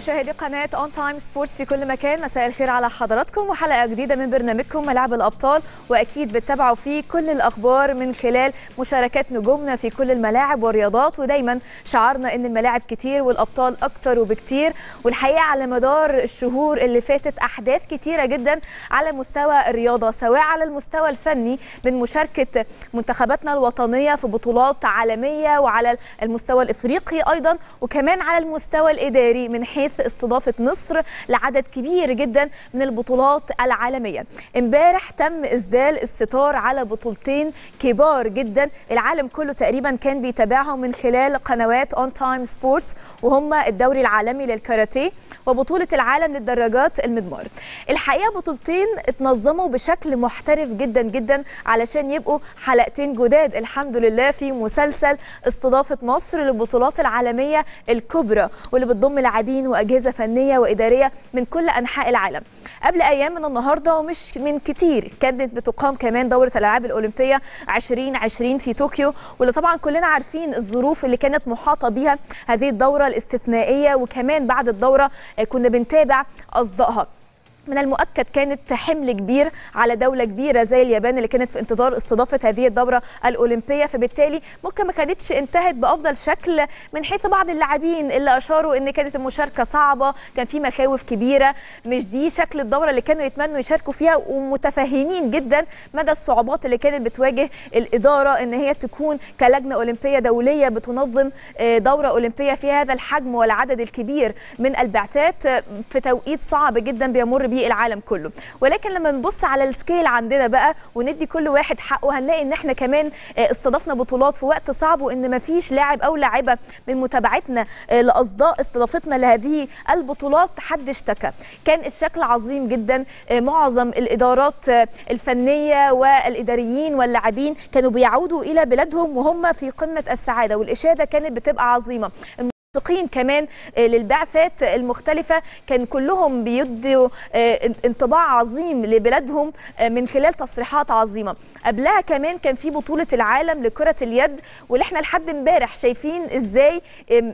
مشاهدي قناة اون تايم سبورتس في كل مكان مساء الخير على حضراتكم وحلقة جديدة من برنامجكم ملاعب الأبطال وأكيد بتتابعوا فيه كل الأخبار من خلال مشاركات نجومنا في كل الملاعب والرياضات ودايما شعارنا إن الملاعب كتير والأبطال أكتر وبكتير والحقيقة على مدار الشهور اللي فاتت أحداث كتيرة جدا على مستوى الرياضة سواء على المستوى الفني من مشاركة منتخباتنا الوطنية في بطولات عالمية وعلى المستوى الإفريقي أيضا وكمان على المستوى الإداري من حيث استضافة مصر لعدد كبير جدا من البطولات العالمية امبارح تم إسدال الستار على بطولتين كبار جدا العالم كله تقريبا كان بيتابعهم من خلال قنوات اون تايم سبورتس وهم الدوري العالمي للكاراتيه وبطولة العالم للدراجات المدمار الحقيقة بطولتين اتنظموا بشكل محترف جدا جدا علشان يبقوا حلقتين جداد الحمد لله في مسلسل استضافة مصر للبطولات العالمية الكبرى واللي بتضم لاعبين واجهزه فنيه واداريه من كل انحاء العالم قبل ايام من النهارده ومش من كتير كانت بتقام كمان دوره الالعاب الاولمبيه 2020 في طوكيو واللي طبعا كلنا عارفين الظروف اللي كانت محاطه بيها هذه الدوره الاستثنائيه وكمان بعد الدوره كنا بنتابع اصدائها من المؤكد كانت حمل كبير على دوله كبيره زي اليابان اللي كانت في انتظار استضافه هذه الدوره الاولمبيه فبالتالي ممكن ما كانتش انتهت بافضل شكل من حيث بعض اللاعبين اللي اشاروا ان كانت المشاركه صعبه كان في مخاوف كبيره مش دي شكل الدوره اللي كانوا يتمنوا يشاركوا فيها ومتفهمين جدا مدى الصعوبات اللي كانت بتواجه الاداره ان هي تكون كلجنه اولمبيه دوليه بتنظم دوره اولمبيه في هذا الحجم والعدد الكبير من البعثات في توقيت صعب جدا بيمر بيه العالم كله ولكن لما نبص على السكيل عندنا بقى وندي كل واحد حقه هنلاقي ان احنا كمان استضفنا بطولات في وقت صعب وان ما فيش لاعب او لاعبه من متابعتنا لاصداء استضافتنا لهذه البطولات حد اشتكى كان الشكل عظيم جدا معظم الادارات الفنيه والاداريين واللاعبين كانوا بيعودوا الى بلادهم وهم في قمه السعاده والاشاده كانت بتبقى عظيمه المنافقين كمان للبعثات المختلفة كان كلهم بيدوا انطباع عظيم لبلادهم من خلال تصريحات عظيمة قبلها كمان كان في بطولة العالم لكرة اليد واللي احنا لحد امبارح شايفين ازاي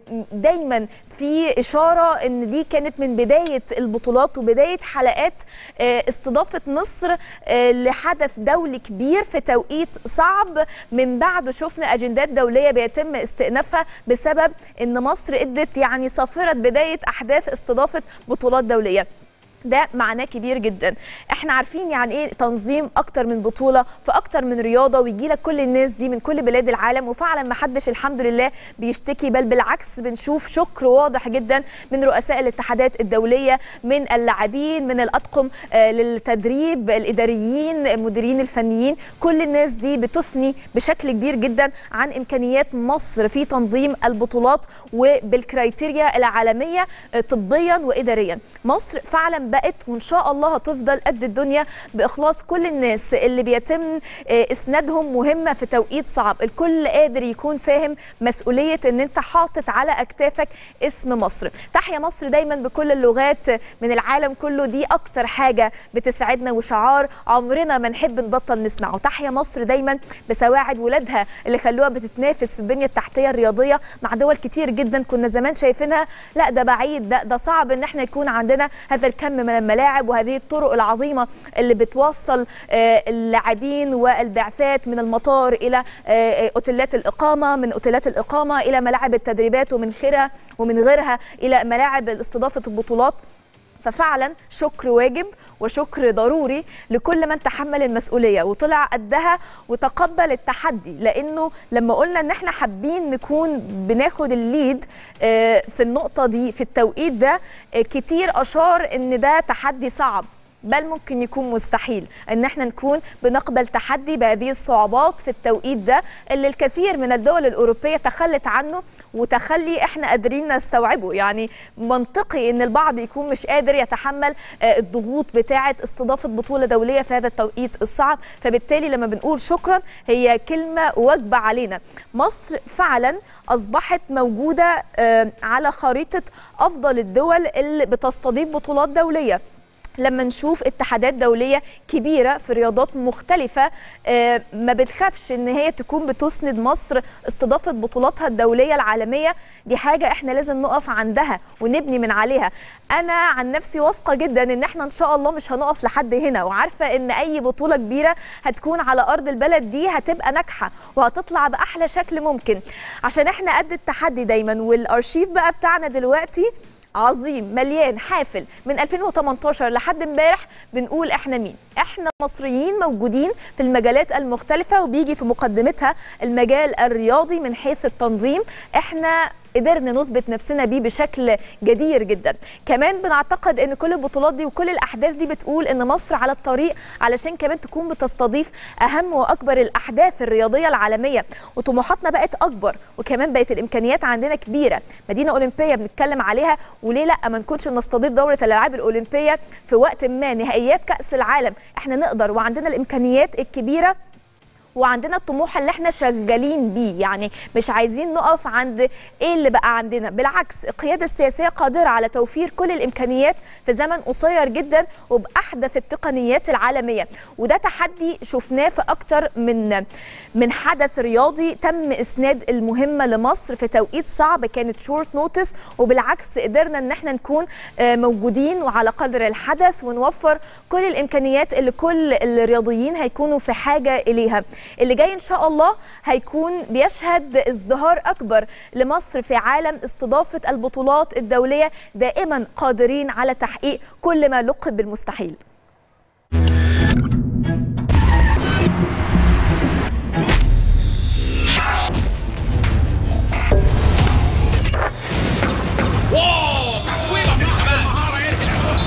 دايما في إشارة ان دي كانت من بداية البطولات وبداية حلقات استضافة مصر لحدث دولي كبير في توقيت صعب من بعد شفنا أجندات دولية بيتم استئنافها بسبب ان مصر مصر ادت يعني صافره بدايه احداث استضافه بطولات دوليه ده معناه كبير جدا احنا عارفين يعني ايه تنظيم اكتر من بطوله في اكتر من رياضه ويجي لك كل الناس دي من كل بلاد العالم وفعلا ما حدش الحمد لله بيشتكي بل بالعكس بنشوف شكر واضح جدا من رؤساء الاتحادات الدوليه من اللاعبين من الاطقم آه للتدريب الاداريين المديرين الفنيين كل الناس دي بتثني بشكل كبير جدا عن امكانيات مصر في تنظيم البطولات وبالكرايتيريا العالميه آه طبيا واداريا مصر فعلا بقت وان شاء الله هتفضل قد الدنيا باخلاص كل الناس اللي بيتم اسنادهم مهمه في توقيت صعب الكل قادر يكون فاهم مسؤوليه ان انت حاطط على اكتافك اسم مصر تحيا مصر دايما بكل اللغات من العالم كله دي اكتر حاجه بتسعدنا وشعار عمرنا ما نحب نبطل نسمعه تحيا مصر دايما بسواعد ولادها اللي خلوها بتتنافس في البنيه التحتيه الرياضيه مع دول كتير جدا كنا زمان شايفينها لا ده بعيد ده ده صعب ان احنا يكون عندنا هذا الكم من الملاعب وهذه الطرق العظيمه اللي بتوصل اللاعبين والبعثات من المطار الى اوتيلات الاقامه من اوتيلات الاقامه الى ملاعب التدريبات ومن غيرها ومن غيرها الى ملاعب استضافه البطولات ففعلا شكر واجب وشكر ضروري لكل من تحمل المسؤوليه وطلع قدها وتقبل التحدي لانه لما قلنا ان احنا حابين نكون بناخد الليد في النقطه دي في التوقيت ده كتير اشار ان ده تحدي صعب بل ممكن يكون مستحيل ان احنا نكون بنقبل تحدي بهذه الصعوبات في التوقيت ده اللي الكثير من الدول الاوروبيه تخلت عنه وتخلي احنا قادرين نستوعبه يعني منطقي ان البعض يكون مش قادر يتحمل الضغوط بتاعه استضافه بطوله دوليه في هذا التوقيت الصعب فبالتالي لما بنقول شكرا هي كلمه واجبه علينا مصر فعلا اصبحت موجوده على خريطه افضل الدول اللي بتستضيف بطولات دوليه لما نشوف اتحادات دولية كبيرة في رياضات مختلفة آه، ما بتخافش ان هي تكون بتسند مصر استضافة بطولاتها الدولية العالمية دي حاجة احنا لازم نقف عندها ونبني من عليها انا عن نفسي واثقة جدا ان احنا ان شاء الله مش هنقف لحد هنا وعارفة ان اي بطولة كبيرة هتكون على ارض البلد دي هتبقى ناجحة وهتطلع باحلى شكل ممكن عشان احنا قد التحدي دايما والارشيف بقى بتاعنا دلوقتي عظيم مليان حافل من 2018 لحد امبارح بنقول احنا مين احنا مصريين موجودين في المجالات المختلفة وبيجي في مقدمتها المجال الرياضي من حيث التنظيم احنا قدرنا نثبت نفسنا بيه بشكل جدير جدا كمان بنعتقد ان كل البطولات دي وكل الاحداث دي بتقول ان مصر على الطريق علشان كمان تكون بتستضيف اهم واكبر الاحداث الرياضيه العالميه وطموحاتنا بقت اكبر وكمان بقت الامكانيات عندنا كبيره مدينه اولمبيه بنتكلم عليها وليه لا ما نكونش نستضيف دوره الالعاب الاولمبيه في وقت ما نهائيات كاس العالم احنا نقدر وعندنا الامكانيات الكبيره وعندنا الطموح اللي احنا شغالين بيه يعني مش عايزين نقف عند ايه اللي بقى عندنا بالعكس القياده السياسيه قادره على توفير كل الامكانيات في زمن قصير جدا وباحدث التقنيات العالميه وده تحدي شفناه في اكتر من من حدث رياضي تم اسناد المهمه لمصر في توقيت صعب كانت شورت نوتس وبالعكس قدرنا ان احنا نكون آه، موجودين وعلى قدر الحدث ونوفر كل الامكانيات اللي كل الرياضيين هيكونوا في حاجه اليها اللي جاي ان شاء الله هيكون بيشهد ازدهار اكبر لمصر في عالم استضافه البطولات الدوليه دائما قادرين على تحقيق كل ما لقب بالمستحيل واو تصويره في السماء مهارة يركن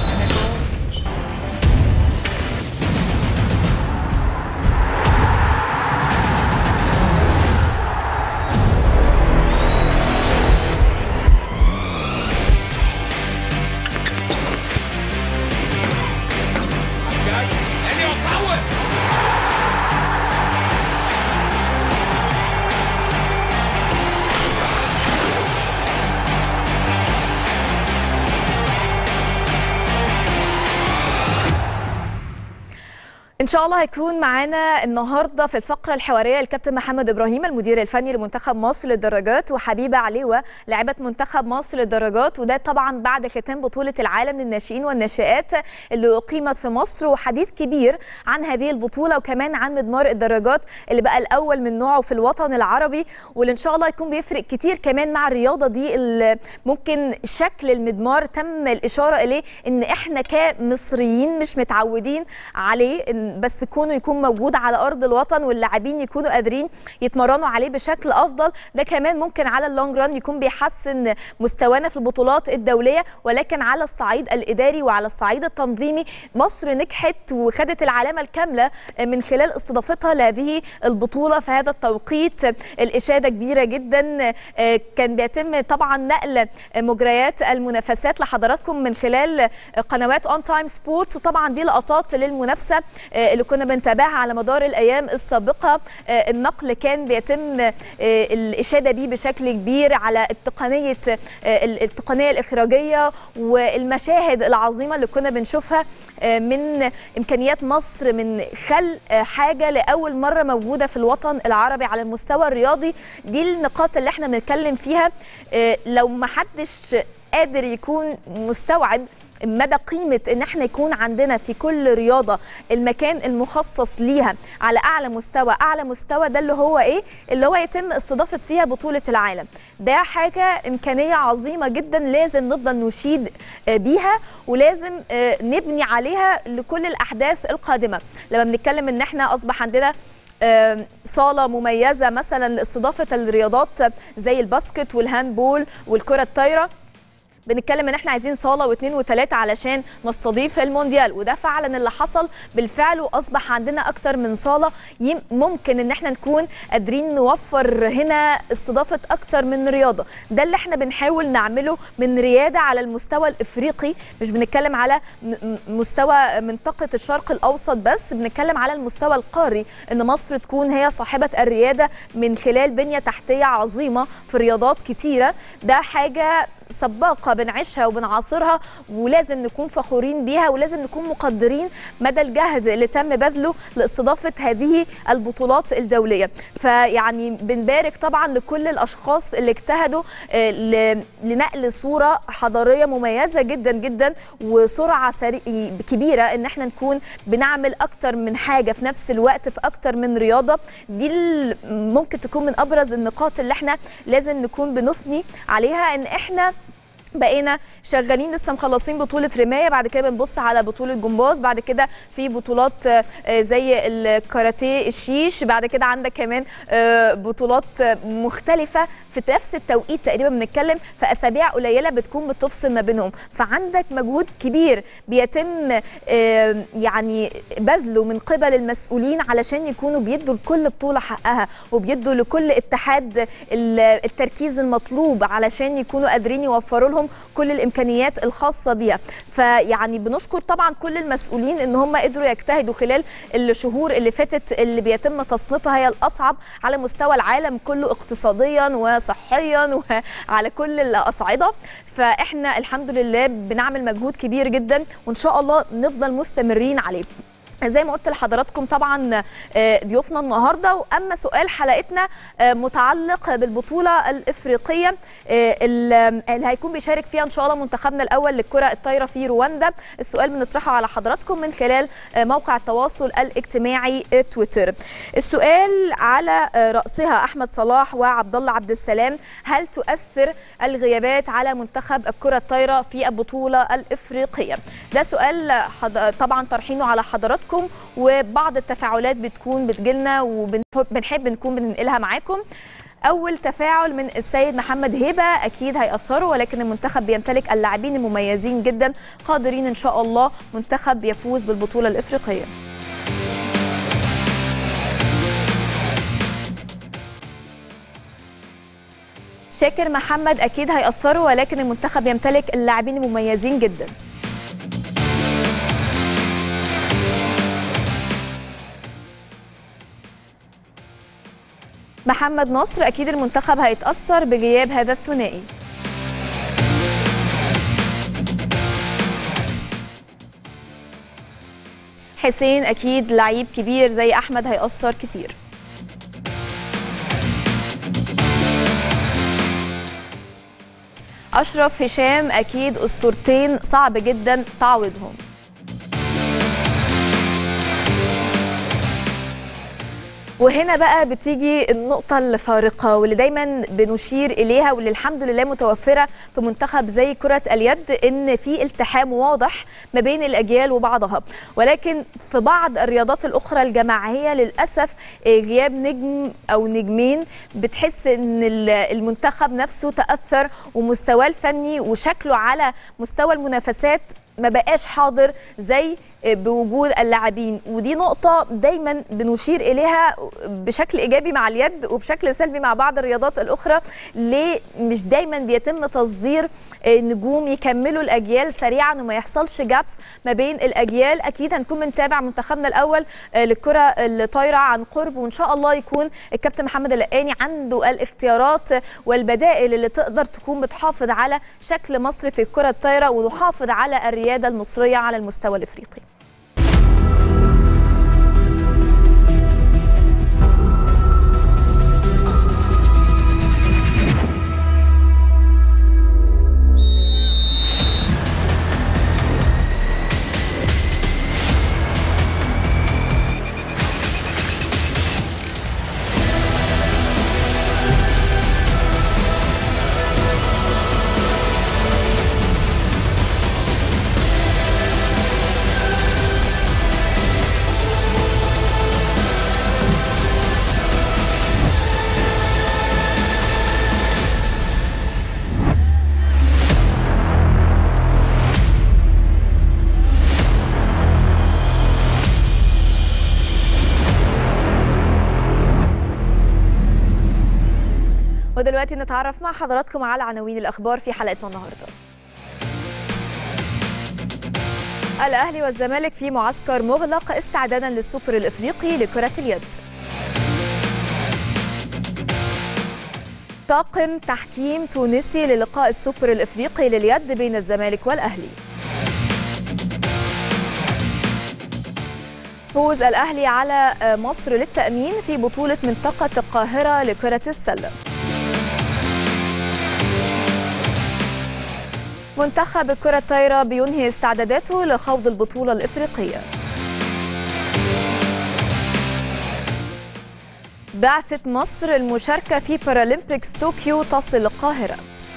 اني اصور ان شاء الله هيكون معانا النهارده في الفقره الحواريه الكابتن محمد ابراهيم المدير الفني لمنتخب مصر للدراجات وحبيبه عليوه لاعبه منتخب مصر للدراجات وده طبعا بعد ختام بطوله العالم للناشئين والناشئات اللي اقيمت في مصر وحديث كبير عن هذه البطوله وكمان عن مضمار الدراجات اللي بقى الاول من نوعه في الوطن العربي واللي ان شاء الله يكون بيفرق كتير كمان مع الرياضه دي اللي ممكن شكل المضمار تم الاشاره اليه ان احنا كمصريين مش متعودين عليه إن بس كونه يكون موجود على ارض الوطن واللاعبين يكونوا قادرين يتمرنوا عليه بشكل افضل ده كمان ممكن على اللونج ران يكون بيحسن مستوانا في البطولات الدوليه ولكن على الصعيد الاداري وعلى الصعيد التنظيمي مصر نجحت وخدت العلامه الكامله من خلال استضافتها لهذه البطوله في هذا التوقيت الاشاده كبيره جدا آه، كان بيتم طبعا نقل مجريات المنافسات لحضراتكم من خلال قنوات اون تايم سبورتس وطبعا دي لقطات للمنافسه آه، اللي كنا بنتابعها على مدار الايام السابقه آه، النقل كان بيتم آه، الاشاده بيه بشكل كبير على التقنيه آه، التقنيه الاخراجيه والمشاهد العظيمه اللي كنا بنشوفها آه، من امكانيات مصر من خلق آه، حاجه لاول مره موجوده في الوطن العربي على المستوى الرياضي دي النقاط اللي احنا بنتكلم فيها آه، لو ما حدش قادر يكون مستوعب مدى قيمة ان احنا يكون عندنا في كل رياضة المكان المخصص ليها على اعلى مستوى اعلى مستوى ده اللي هو ايه اللي هو يتم استضافة فيها بطولة العالم ده حاجة امكانية عظيمة جدا لازم نفضل نشيد آه، بيها ولازم آه، نبني عليها لكل الاحداث القادمة لما بنتكلم ان احنا اصبح عندنا آم، صالة مميزة مثلا لاستضافة الرياضات زي الباسكت والهاندبول والكرة الطايرة بنتكلم ان احنا عايزين صاله واثنين وثلاثه علشان نستضيف المونديال وده فعلا اللي حصل بالفعل واصبح عندنا اكتر من صاله يم ممكن ان احنا نكون قادرين نوفر هنا استضافه اكتر من رياضه ده اللي احنا بنحاول نعمله من رياده على المستوى الافريقي مش بنتكلم على م- م- مستوى منطقه الشرق الاوسط بس بنتكلم على المستوى القاري ان مصر تكون هي صاحبه الرياده من خلال بنيه تحتيه عظيمه في رياضات كتيره ده حاجه سباقه بنعيشها وبنعاصرها ولازم نكون فخورين بيها ولازم نكون مقدرين مدى الجهد اللي تم بذله لاستضافه هذه البطولات الدوليه فيعني بنبارك طبعا لكل الاشخاص اللي اجتهدوا آه، ل- لنقل صوره حضاريه مميزه جدا جدا وسرعه سري... كبيره ان احنا نكون بنعمل اكتر من حاجه في نفس الوقت في اكتر من رياضه دي ال- ممكن تكون من ابرز النقاط اللي احنا لازم نكون بنثني عليها ان احنا بقينا شغالين لسه مخلصين بطولة رماية بعد كده بنبص على بطولة جمباز بعد كده في بطولات آه، آه، زي الكاراتيه الشيش بعد كده عندك كمان آه، بطولات آه، مختلفة في نفس التوقيت تقريبا بنتكلم في أسابيع قليلة بتكون بتفصل ما بينهم فعندك مجهود كبير بيتم آه، يعني بذله من قبل المسؤولين علشان يكونوا بيدوا لكل بطولة حقها وبيدوا لكل اتحاد ال- التركيز المطلوب علشان يكونوا قادرين يوفروا لهم كل الامكانيات الخاصه بيها فيعني بنشكر طبعا كل المسؤولين ان هم قدروا يجتهدوا خلال الشهور اللي فاتت اللي بيتم تصنيفها هي الاصعب على مستوى العالم كله اقتصاديا وصحيا وعلى كل الاصعده فاحنا الحمد لله بنعمل مجهود كبير جدا وان شاء الله نفضل مستمرين عليه زي ما قلت لحضراتكم طبعا آه، ضيوفنا النهارده واما سؤال حلقتنا آه، متعلق بالبطوله الافريقيه آه، ال- اللي هيكون بيشارك فيها ان شاء الله منتخبنا الاول للكره الطايره في رواندا السؤال بنطرحه على حضراتكم من خلال آه، موقع التواصل الاجتماعي آه، تويتر السؤال على آه، راسها احمد صلاح وعبد الله عبد السلام هل تؤثر الغيابات على منتخب الكره الطايره في البطوله الافريقيه ده سؤال حض... طبعا طرحينه على حضراتكم وبعض التفاعلات بتكون بتجيلنا وبنحب نكون بننقلها معاكم اول تفاعل من السيد محمد هبه اكيد هيأثروا ولكن المنتخب بيمتلك اللاعبين المميزين جدا قادرين ان شاء الله منتخب يفوز بالبطوله الافريقيه شاكر محمد اكيد هيأثروا ولكن المنتخب يمتلك اللاعبين المميزين جدا محمد نصر اكيد المنتخب هيتاثر بغياب هذا الثنائي حسين اكيد لعيب كبير زي احمد هيأثر كتير اشرف هشام اكيد اسطورتين صعب جدا تعويضهم وهنا بقى بتيجي النقطة الفارقة واللي دايما بنشير إليها واللي الحمد لله متوفرة في منتخب زي كرة اليد إن في التحام واضح ما بين الأجيال وبعضها ولكن في بعض الرياضات الأخرى الجماعية للأسف آه، غياب نجم أو نجمين بتحس إن ال- المنتخب نفسه تأثر ومستواه الفني وشكله على مستوى المنافسات ما بقاش حاضر زي بوجود اللاعبين ودي نقطة دايما بنشير إليها بشكل إيجابي مع اليد وبشكل سلبي مع بعض الرياضات الأخرى ليه مش دايما بيتم تصدير نجوم يكملوا الأجيال سريعا وما يحصلش جابس ما بين الأجيال أكيد هنكون بنتابع منتخبنا الأول للكرة الطايرة عن قرب وإن شاء الله يكون الكابتن محمد اللقاني عنده الاختيارات والبدائل اللي تقدر تكون بتحافظ على شكل مصر في الكرة الطايرة ونحافظ على الريادة المصرية على المستوى الإفريقي ودلوقتي نتعرف مع حضراتكم على عناوين الأخبار في حلقتنا النهارده. الأهلي والزمالك في معسكر مغلق استعدادا للسوبر الإفريقي لكرة اليد. طاقم تحكيم تونسي للقاء السوبر الافريقي لليد بين الزمالك والاهلي فوز الاهلي على مصر للتامين في بطوله منطقه القاهره لكره السله منتخب الكره الطايره بينهي استعداداته لخوض البطوله الافريقيه بعثة مصر المشاركة في بارالمبيكس طوكيو تصل القاهرة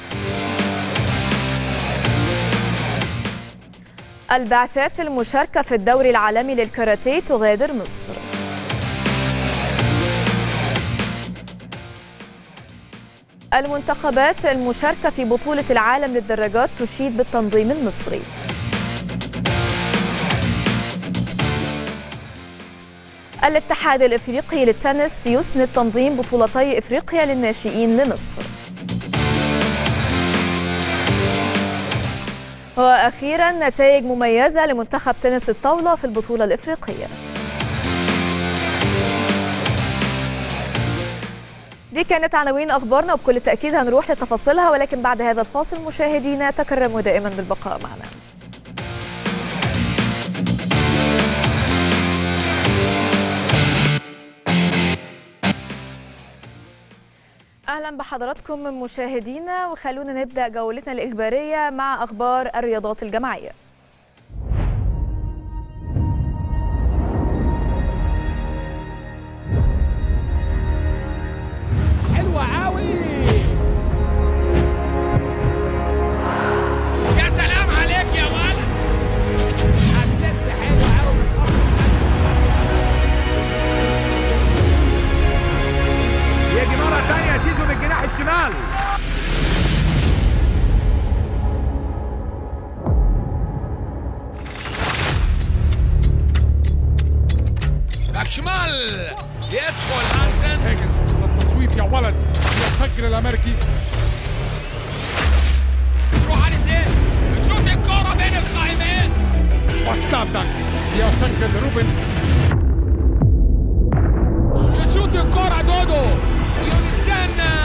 البعثات المشاركة في الدوري العالمي للكاراتيه تغادر مصر المنتخبات المشاركة في بطولة العالم للدراجات تشيد بالتنظيم المصري الاتحاد الافريقي للتنس يسند تنظيم بطولتي افريقيا للناشئين لمصر واخيرا نتائج مميزه لمنتخب تنس الطاوله في البطوله الافريقيه دي كانت عناوين اخبارنا وبكل تاكيد هنروح لتفاصيلها ولكن بعد هذا الفاصل مشاهدينا تكرموا دائما بالبقاء معنا اهلا بحضراتكم مشاهدينا وخلونا نبدا جولتنا الاخباريه مع اخبار الرياضات الجماعيه حلوة قوي يا سلام عليك يا ولد اسست حلو قوي من خط يجي مرة تانية زيزو من الجناح الشمال باك شمال يدخل هانسن هيجنز التصويب يا ولد يسجل الامريكي روح على زين شوت الكرة بين القائمين وستاب دانك يسجل روبن يشوت الكرة دودو يونسان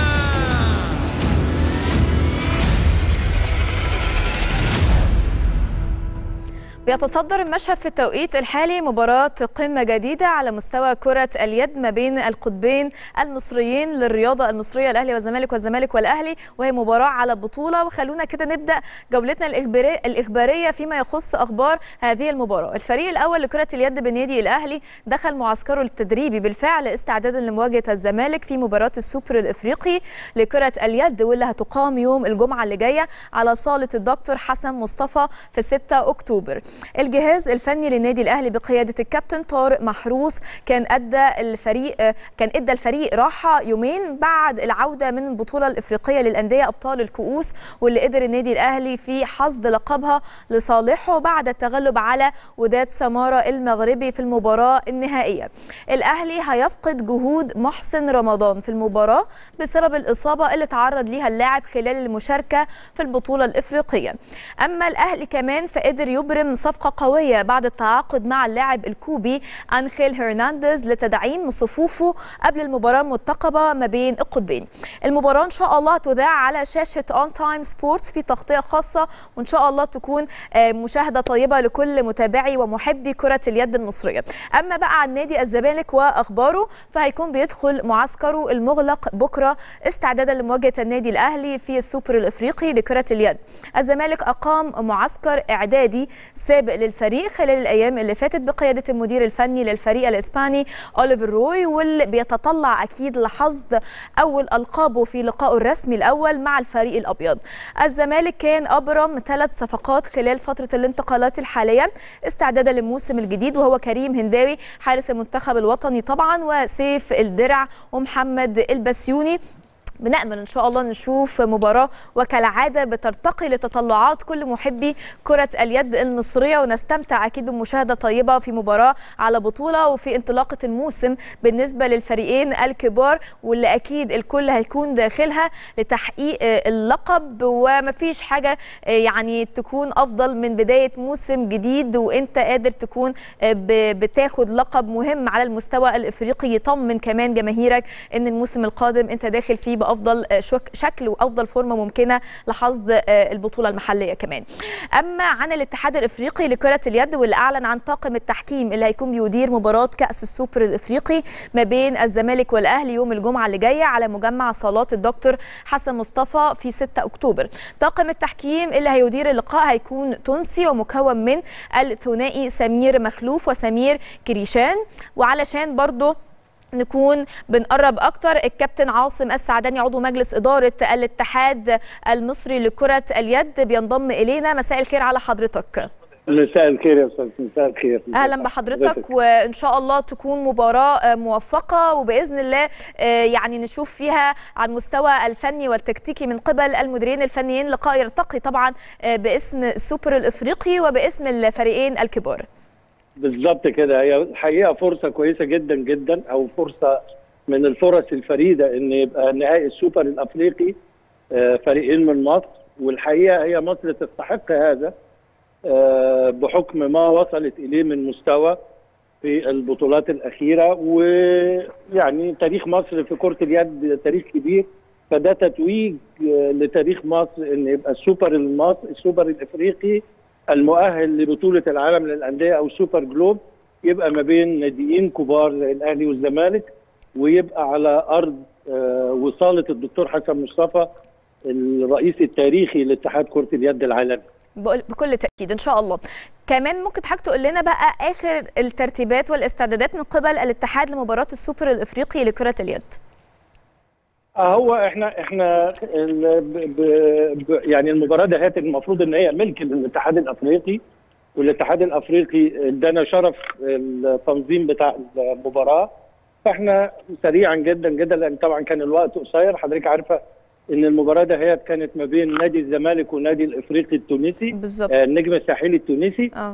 بيتصدر المشهد في التوقيت الحالي مباراة قمة جديدة على مستوى كرة اليد ما بين القطبين المصريين للرياضة المصرية الأهلي والزمالك والزمالك والأهلي وهي مباراة على بطولة وخلونا كده نبدأ جولتنا الإخباري- الإخبارية فيما يخص أخبار هذه المباراة الفريق الأول لكرة اليد بالنادي الأهلي دخل معسكره التدريبي بالفعل استعدادا لمواجهة الزمالك في مباراة السوبر الإفريقي لكرة اليد واللي هتقام يوم الجمعة اللي جاية على صالة الدكتور حسن مصطفى في 6 أكتوبر الجهاز الفني للنادي الاهلي بقياده الكابتن طارق محروس كان ادى الفريق كان ادى الفريق راحه يومين بعد العوده من البطوله الافريقيه للانديه ابطال الكؤوس واللي قدر النادي الاهلي في حصد لقبها لصالحه بعد التغلب على وداد سماره المغربي في المباراه النهائيه الاهلي هيفقد جهود محسن رمضان في المباراه بسبب الاصابه اللي تعرض ليها اللاعب خلال المشاركه في البطوله الافريقيه اما الاهلي كمان فقدر يبرم صفقه قويه بعد التعاقد مع اللاعب الكوبي انخيل هرنانديز لتدعيم صفوفه قبل المباراه المرتقبه ما بين القطبين المباراه ان شاء الله تذاع على شاشه اون تايم سبورتس في تغطيه خاصه وان شاء الله تكون آه، مشاهده طيبه لكل متابعي ومحبي كره اليد المصريه اما بقى عن نادي الزمالك واخباره فهيكون بيدخل معسكره المغلق بكره استعدادا لمواجهه النادي الاهلي في السوبر الافريقي لكره اليد الزمالك اقام معسكر اعدادي سابق للفريق خلال الايام اللي فاتت بقياده المدير الفني للفريق الاسباني اوليفر روي واللي بيتطلع اكيد لحصد اول القابه في لقائه الرسمي الاول مع الفريق الابيض الزمالك كان ابرم ثلاث صفقات خلال فتره الانتقالات الحاليه استعدادا للموسم الجديد وهو كريم هنداوي حارس المنتخب الوطني طبعا وسيف الدرع ومحمد البسيوني بنأمل إن شاء الله نشوف مباراة وكالعادة بترتقي لتطلعات كل محبي كرة اليد المصرية ونستمتع أكيد بمشاهدة طيبة في مباراة على بطولة وفي انطلاقة الموسم بالنسبة للفريقين الكبار واللي أكيد الكل هيكون داخلها لتحقيق اللقب ومفيش حاجة يعني تكون أفضل من بداية موسم جديد وأنت قادر تكون ب- بتاخد لقب مهم على المستوى الإفريقي يطمن كمان جماهيرك إن الموسم القادم أنت داخل فيه بافضل آه، شك- شكل وافضل فورمه ممكنه لحصد آه، البطوله المحليه كمان اما عن الاتحاد الافريقي لكره اليد واللي اعلن عن طاقم التحكيم اللي هيكون بيدير مباراه كاس السوبر الافريقي ما بين الزمالك والاهلي يوم الجمعه اللي جايه على مجمع صالات الدكتور حسن مصطفى في 6 اكتوبر طاقم التحكيم اللي هيدير اللقاء هيكون تونسي ومكون من الثنائي سمير مخلوف وسمير كريشان وعلشان برضه نكون بنقرب اكتر الكابتن عاصم السعداني عضو مجلس اداره الاتحاد المصري لكره اليد بينضم الينا مساء الخير على حضرتك مساء الخير يا استاذ مساء الخير اهلا بحضرتك وان شاء الله تكون مباراه موفقه وباذن الله آه، يعني نشوف فيها على المستوى الفني والتكتيكي من قبل المديرين الفنيين لقاء يرتقي طبعا آه، باسم السوبر الافريقي وباسم الفريقين الكبار بالظبط كده هي الحقيقه فرصه كويسه جدا جدا او فرصه من الفرص الفريده ان يبقى نهائي السوبر الافريقي آه، فريقين من مصر والحقيقه هي مصر تستحق هذا آه، بحكم ما وصلت اليه من مستوى في البطولات الاخيره ويعني تاريخ مصر في كره اليد تاريخ كبير فده تتويج آه، لتاريخ مصر ان يبقى السوبر المصري السوبر الافريقي المؤهل لبطوله العالم للانديه او سوبر جلوب يبقى ما بين ناديين كبار زي الاهلي والزمالك ويبقى على ارض آه، وصاله الدكتور حسن مصطفى الرئيس التاريخي لاتحاد كره اليد العالمي بقول- بكل تاكيد ان شاء الله كمان ممكن حضرتك تقول لنا بقى اخر الترتيبات والاستعدادات من قبل الاتحاد لمباراه السوبر الافريقي لكره اليد آه، هو احنا احنا ال- ب ب ب يعني المباراه دهيت المفروض ان هي ملك للاتحاد الافريقي والاتحاد الافريقي ادانا شرف التنظيم بتاع المباراه فاحنا سريعا جدا جدا لان طبعا كان الوقت قصير حضرتك عارفه ان المباراه دهيت كانت ما بين نادي الزمالك والنادي الافريقي التونسي بالظبط آه، النجم الساحلي التونسي اه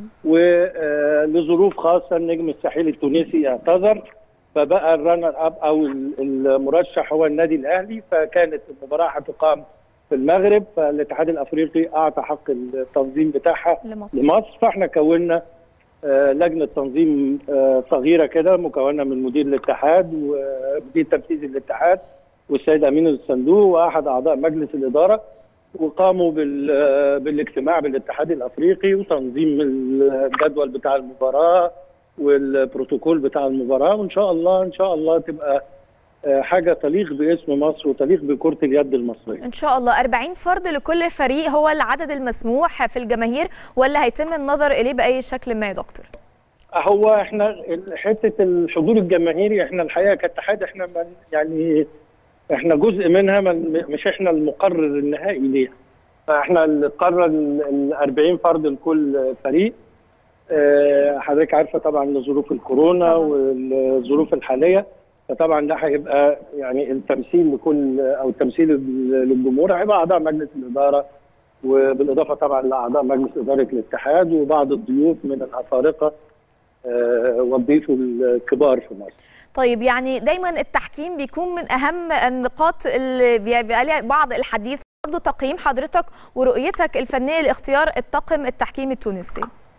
ولظروف خاصه النجم الساحلي التونسي اعتذر فبقى الرنر اب او ال- المرشح هو النادي الاهلي فكانت المباراه هتقام في المغرب فالاتحاد الافريقي اعطى حق التنظيم بتاعها لمصر لمصر فاحنا كونا آه، لجنه تنظيم آه، صغيره كده مكونه من مدير الاتحاد ومدير تنفيذي الاتحاد والسيد امين الصندوق واحد اعضاء مجلس الاداره وقاموا بال- آه، بالاجتماع بالاتحاد الافريقي وتنظيم الجدول بتاع المباراه والبروتوكول بتاع المباراه وان شاء الله ان شاء الله تبقى آه، حاجه تليق باسم مصر وتليق بكره اليد المصريه ان شاء الله 40 فرد لكل فريق هو العدد المسموح في الجماهير ولا هيتم النظر اليه باي شكل ما يا دكتور هو احنا حته الحضور الجماهيري احنا الحقيقه كاتحاد احنا من يعني احنا جزء منها من مش احنا المقرر النهائي ليها فاحنا اللي قرر ال 40 فرد لكل فريق اه، حضرتك عارفه طبعا لظروف الكورونا طبعاً. والظروف الحاليه فطبعا ده هيبقى يعني التمثيل لكل او التمثيل للجمهور هيبقى اعضاء مجلس الاداره وبالاضافه طبعا لاعضاء مجلس اداره الاتحاد وبعض الضيوف من الافارقه آه، والضيوف الكبار في مصر. طيب يعني دايما التحكيم بيكون من اهم النقاط اللي بيبقى عليها بعض الحديث برضه تقييم حضرتك ورؤيتك الفنيه لاختيار الطاقم التحكيمي التونسي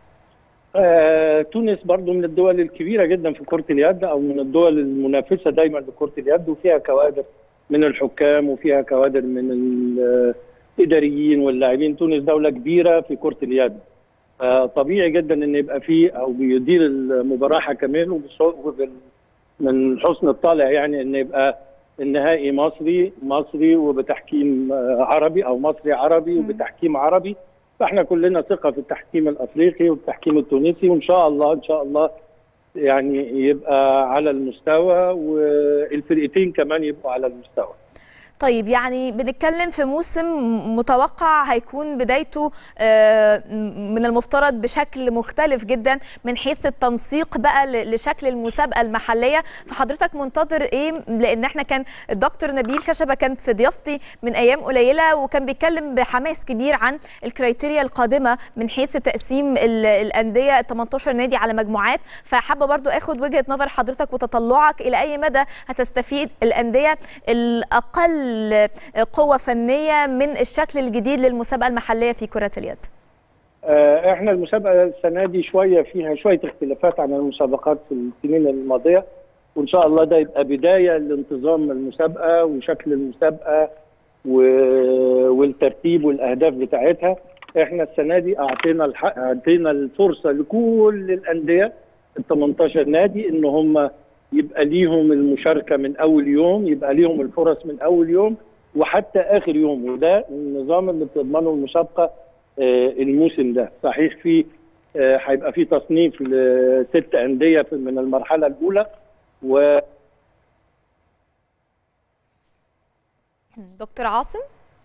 آه، تونس برضو من الدول الكبيرة جدا في كرة اليد أو من الدول المنافسة دايما لكرة اليد وفيها كوادر من الحكام وفيها كوادر من الإداريين واللاعبين تونس دولة كبيرة في كرة اليد آه، طبيعي جدا ان يبقى فيه او بيدير المباراه حكمين وبالص- وبال- من حسن الطالع يعني ان يبقى النهائي مصري مصري وبتحكيم آه، عربي او مصري عربي وبتحكيم عربي فاحنا كلنا ثقه في التحكيم الافريقي والتحكيم التونسي وان شاء الله ان شاء الله يعني يبقى على المستوى والفرقتين كمان يبقوا على المستوى طيب يعني بنتكلم في موسم متوقع هيكون بدايته آه، من المفترض بشكل مختلف جدا من حيث التنسيق بقى ل- لشكل المسابقه المحليه فحضرتك منتظر ايه لان احنا كان الدكتور نبيل خشبه كان في ضيافتي من ايام قليله وكان بيتكلم بحماس كبير عن الكرايتيريا القادمه من حيث تقسيم ال- الانديه 18 نادي على مجموعات فحابه برضو اخد وجهه نظر حضرتك وتطلعك الى اي مدى هتستفيد الانديه الاقل قوه فنيه من الشكل الجديد للمسابقه المحليه في كره اليد آه، احنا المسابقه السنه دي شويه فيها شويه اختلافات عن المسابقات في السنين الماضيه وان شاء الله ده يبقى بدايه لانتظام المسابقه وشكل المسابقه و... والترتيب والاهداف بتاعتها احنا السنه دي اعطينا الحق اعطينا الفرصه لكل الانديه ال 18 نادي ان هم يبقى ليهم المشاركه من اول يوم يبقى ليهم الفرص من اول يوم وحتى اخر يوم وده النظام اللي بتضمنه المسابقه آه، الموسم ده صحيح في آه، هيبقى في تصنيف لست انديه في- من المرحله الاولى و دكتور عاصم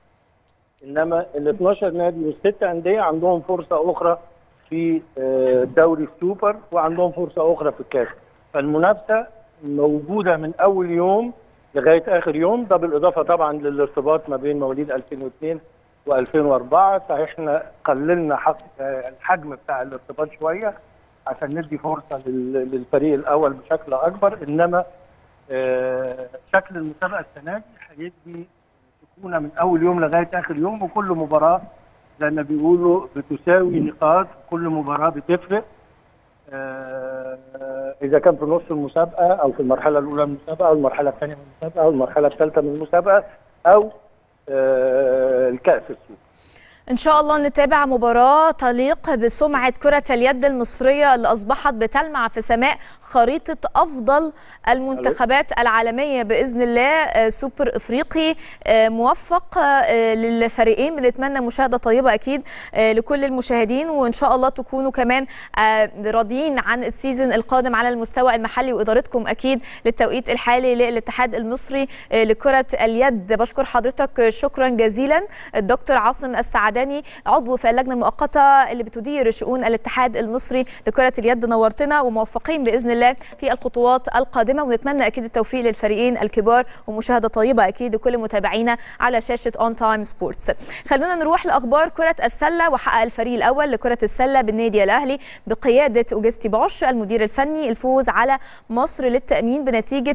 انما ال 12 نادي والست انديه عندهم فرصه اخرى في آه، دوري السوبر وعندهم فرصه اخرى في الكاس فالمنافسه موجوده من اول يوم لغايه اخر يوم ده بالاضافه طبعا للارتباط ما بين مواليد 2002 و2004 صحيح احنا قللنا حق آه، الحجم بتاع الارتباط شويه عشان ندي فرصه لل- للفريق الاول بشكل اكبر انما آه، شكل المسابقه السنه دي هيدي سكونه من اول يوم لغايه اخر يوم وكل مباراه زي ما بيقولوا بتساوي نقاط كل مباراه بتفرق آه، اذا كان في نص المسابقه او في المرحله الاولى من المسابقه او المرحله الثانيه من المسابقه او المرحله الثالثه من المسابقه او آه، الكاس السوبر ان شاء الله نتابع مباراه تليق بسمعه كره اليد المصريه اللي اصبحت بتلمع في سماء خريطه افضل المنتخبات العالميه باذن الله آه، سوبر افريقي آه، موفق آه، للفريقين بنتمنى مشاهده طيبه اكيد آه، لكل المشاهدين وان شاء الله تكونوا كمان آه، راضيين عن السيزون القادم على المستوى المحلي وادارتكم اكيد للتوقيت الحالي للاتحاد المصري آه، لكره اليد بشكر حضرتك شكرا جزيلا الدكتور عاصم السعداني عضو في اللجنه المؤقته اللي بتدير شؤون الاتحاد المصري لكره اليد نورتنا وموفقين باذن الله في الخطوات القادمه ونتمنى اكيد التوفيق للفريقين الكبار ومشاهده طيبه اكيد لكل متابعينا على شاشه اون تايم سبورتس خلونا نروح لاخبار كره السله وحقق الفريق الاول لكره السله بالنادي الاهلي بقياده اوجستي بوش المدير الفني الفوز على مصر للتامين بنتيجه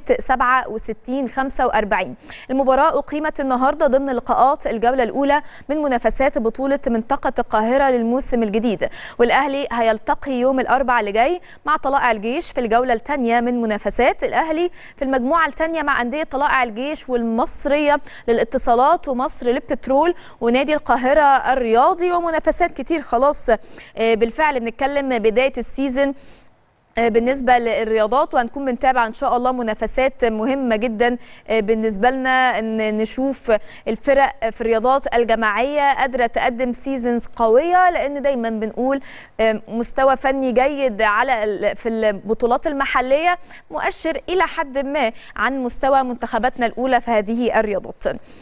67 45 المباراه اقيمت النهارده ضمن لقاءات الجوله الاولى من منافسات بطوله منطقه القاهره للموسم الجديد والاهلي هيلتقي يوم الاربعاء اللي جاي مع طلائع الجيش في الجوله الثانيه من منافسات الاهلي في المجموعه الثانيه مع انديه طلائع الجيش والمصريه للاتصالات ومصر للبترول ونادي القاهره الرياضي ومنافسات كتير خلاص آه، بالفعل بنتكلم بدايه السيزون آه، بالنسبه للرياضات وهنكون بنتابع ان شاء الله منافسات مهمه جدا آه، بالنسبه لنا ان نشوف الفرق في الرياضات الجماعيه قادره تقدم سيزونز قويه لان دايما بنقول آه، مستوى فني جيد على ال- في البطولات المحليه مؤشر الى حد ما عن مستوى منتخباتنا الاولى في هذه الرياضات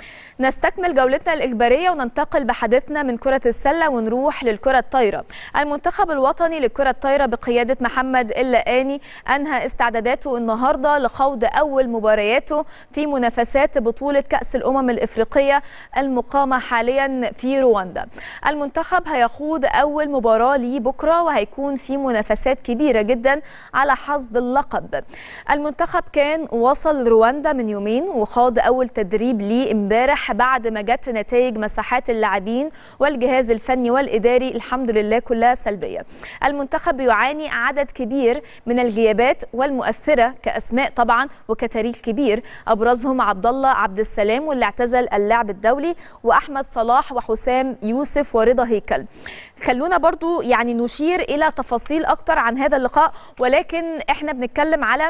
نستكمل جولتنا الإجبارية وننتقل بحديثنا من كرة السلة ونروح للكرة الطايرة المنتخب الوطني للكرة الطايرة بقيادة محمد اللقاني أنهى استعداداته النهاردة لخوض أول مبارياته في منافسات بطولة كأس الأمم الإفريقية المقامة حاليا في رواندا المنتخب هيخوض أول مباراة ليه بكرة وهيكون في منافسات كبيرة جدا على حصد اللقب المنتخب كان وصل رواندا من يومين وخاض أول تدريب ليه امبارح بعد ما جت نتائج مساحات اللاعبين والجهاز الفني والإداري الحمد لله كلها سلبية المنتخب يعاني عدد كبير من الغيابات والمؤثرة كأسماء طبعا وكتاريخ كبير أبرزهم عبد الله عبد السلام واللي اعتزل اللعب الدولي وأحمد صلاح وحسام يوسف ورضا هيكل خلونا برضو يعني نشير إلى تفاصيل أكتر عن هذا اللقاء ولكن احنا بنتكلم على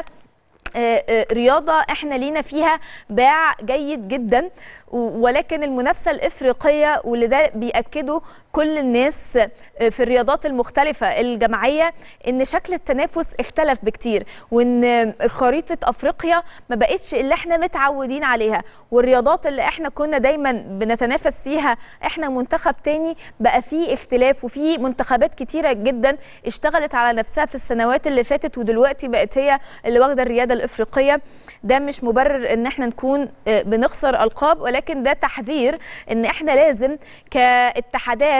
آه، آه، رياضة احنا لينا فيها باع جيد جدا و- ولكن المنافسة الإفريقية واللي ده بيأكده كل الناس آه، في الرياضات المختلفة الجماعية إن شكل التنافس اختلف بكتير وإن خريطة أفريقيا ما بقتش اللي احنا متعودين عليها والرياضات اللي احنا كنا دايما بنتنافس فيها احنا منتخب تاني بقى فيه اختلاف وفي منتخبات كتيرة جدا اشتغلت على نفسها في السنوات اللي فاتت ودلوقتي بقت هي اللي واخدة الريادة الإفريقية ده مش مبرر ان احنا نكون آه، بنخسر ألقاب ولكن ده تحذير ان احنا لازم كاتحادات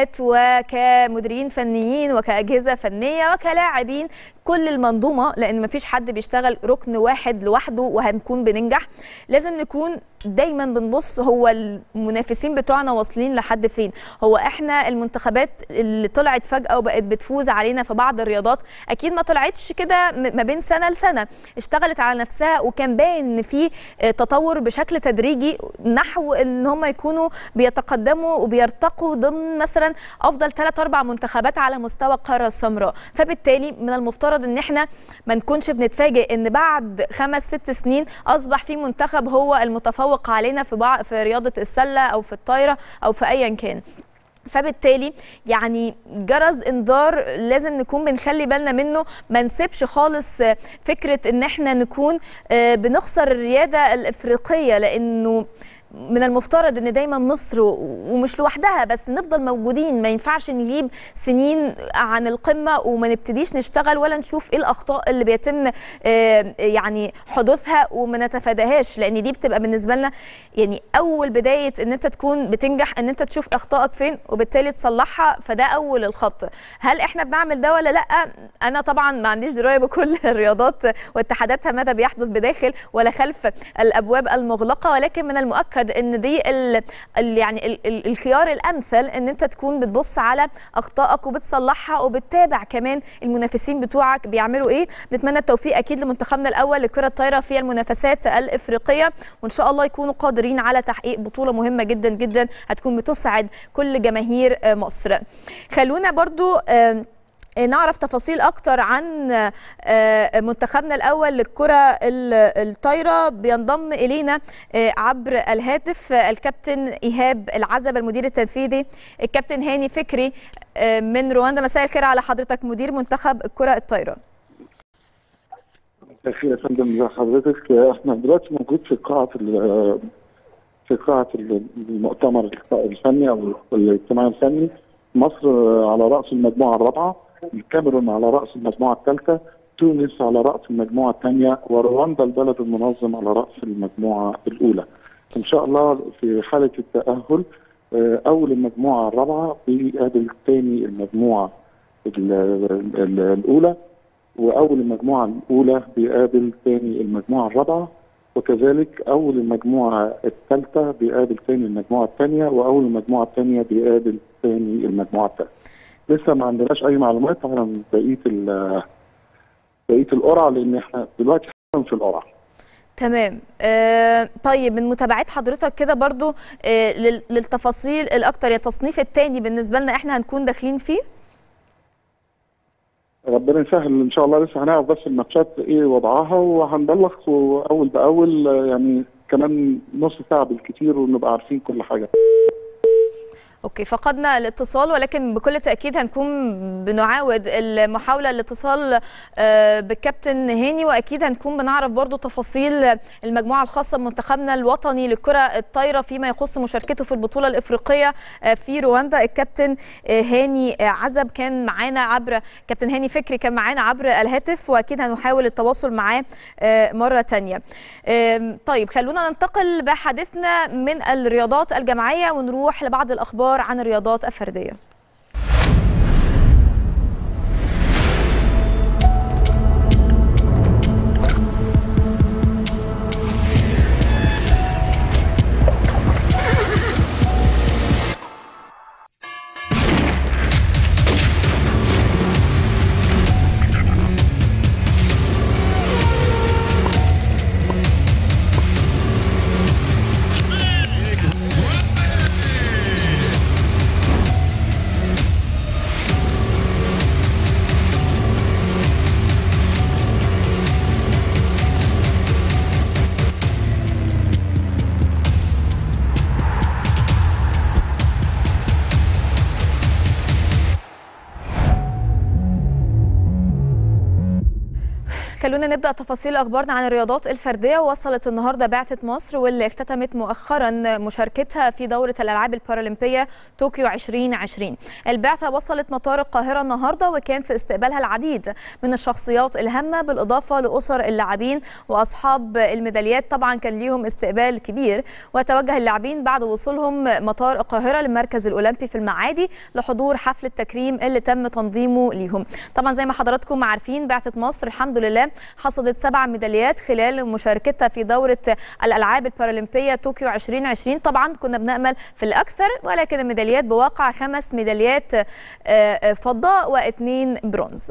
كادارات وكمديرين فنيين وكاجهزه فنيه وكلاعبين كل المنظومه لان مفيش حد بيشتغل ركن واحد لوحده وهنكون بننجح لازم نكون دايما بنبص هو المنافسين بتوعنا واصلين لحد فين هو احنا المنتخبات اللي طلعت فجاه وبقت بتفوز علينا في بعض الرياضات اكيد ما طلعتش كده م- ما بين سنه لسنه اشتغلت على نفسها وكان باين ان في آه، تطور بشكل تدريجي نحو ان هم يكونوا بيتقدموا وبيرتقوا ضمن مثلا افضل ثلاث اربع منتخبات على مستوى القاره السمراء فبالتالي من المفترض ان احنا ما نكونش بنتفاجئ ان بعد خمس ست سنين اصبح في منتخب هو المتفوق علينا في بعض في رياضه السله او في الطايره او في ايا كان فبالتالي يعني جرس انذار لازم نكون بنخلي بالنا منه ما نسيبش خالص آه، فكره ان احنا نكون آه، بنخسر الرياده الافريقيه لانه من المفترض ان دايما مصر و- ومش لوحدها بس نفضل موجودين ما ينفعش نجيب سنين عن القمه وما نبتديش نشتغل ولا نشوف ايه الاخطاء اللي بيتم آه، يعني حدوثها وما نتفاداهاش لان دي بتبقى بالنسبه لنا يعني اول بدايه ان انت تكون بتنجح ان انت تشوف اخطائك فين وبالتالي تصلحها فده اول الخط هل احنا بنعمل ده ولا لا انا طبعا ما عنديش درايه بكل الرياضات واتحاداتها ماذا بيحدث بداخل ولا خلف الابواب المغلقه ولكن من المؤكد ان دي ال ال يعني ال ال الخيار الامثل ان انت تكون بتبص على اخطائك وبتصلحها وبتتابع كمان المنافسين بتوعك بيعملوا ايه نتمنى التوفيق اكيد لمنتخبنا الاول لكره الطايره في المنافسات الافريقيه وان شاء الله يكونوا قادرين على تحقيق بطوله مهمه جدا جدا هتكون بتسعد كل جماهير آه، مصر خلونا برضو آم، نعرف تفاصيل اكتر عن آه، منتخبنا الاول للكره ال- الطايره بينضم الينا آه، عبر الهاتف آه، الكابتن ايهاب العزب المدير التنفيذي الكابتن هاني فكري آه، من رواندا مساء الخير على حضرتك مدير منتخب الكره الطايره اخي يا فندم زي حضرتك احنا دلوقتي موجود في قاعه ال- في قاعه المؤتمر الفني او الاجتماع الفني مصر على راس المجموعه الرابعه الكاميرون على راس المجموعه الثالثه تونس على راس المجموعه الثانيه ورواندا البلد المنظم على راس المجموعه الاولى ان شاء الله في حاله التاهل آه، اول المجموعه الرابعه بيقابل ثاني المجموعه ال- ال- الاولى واول المجموعه الاولى بيقابل ثاني المجموعه الرابعه وكذلك اول المجموعه الثالثه بيقابل ثاني المجموعه الثانيه واول المجموعه الثانيه بيقابل ثاني المجموعه الثالثه لسه ما عندناش اي معلومات عن بقيه ال- بقيه القرعه لان احنا دلوقتي حالا في القرعه تمام آه طيب من متابعات حضرتك كده برضو آه لل- للتفاصيل الاكتر يا التصنيف الثاني بالنسبه لنا احنا هنكون داخلين فيه ربنا يسهل ان شاء الله لسه هنعرف بس الماتشات ايه وضعها وهنبلغ اول باول آه، يعني كمان نص ساعه بالكثير ونبقى عارفين كل حاجه اوكي فقدنا الاتصال ولكن بكل تاكيد هنكون بنعاود المحاوله الاتصال آه، بالكابتن هاني واكيد هنكون بنعرف برضو تفاصيل المجموعه الخاصه بمنتخبنا الوطني للكره الطايره فيما يخص مشاركته في البطوله الافريقيه آه، في رواندا الكابتن آه، هاني آه، عزب كان معانا عبر كابتن هاني فكري كان معانا عبر الهاتف واكيد هنحاول التواصل معاه آه، مره تانية آم، طيب خلونا ننتقل بحديثنا من الرياضات الجماعيه ونروح لبعض الاخبار عن الرياضات الفرديه خلونا نبدا تفاصيل اخبارنا عن الرياضات الفرديه وصلت النهارده بعثه مصر واللي اختتمت مؤخرا مشاركتها في دوره الالعاب البارالمبيه طوكيو 2020 البعثه وصلت مطار القاهره النهارده وكان في استقبالها العديد من الشخصيات الهامه بالاضافه لاسر اللاعبين واصحاب الميداليات طبعا كان ليهم استقبال كبير وتوجه اللاعبين بعد وصولهم مطار القاهره للمركز الاولمبي في المعادي لحضور حفل التكريم اللي تم تنظيمه ليهم طبعا زي ما حضراتكم عارفين بعثه مصر الحمد لله حصدت سبع ميداليات خلال مشاركتها في دوره الالعاب البارالمبيه طوكيو 2020 طبعا كنا بنامل في الاكثر ولكن الميداليات بواقع خمس ميداليات فضه واثنين برونز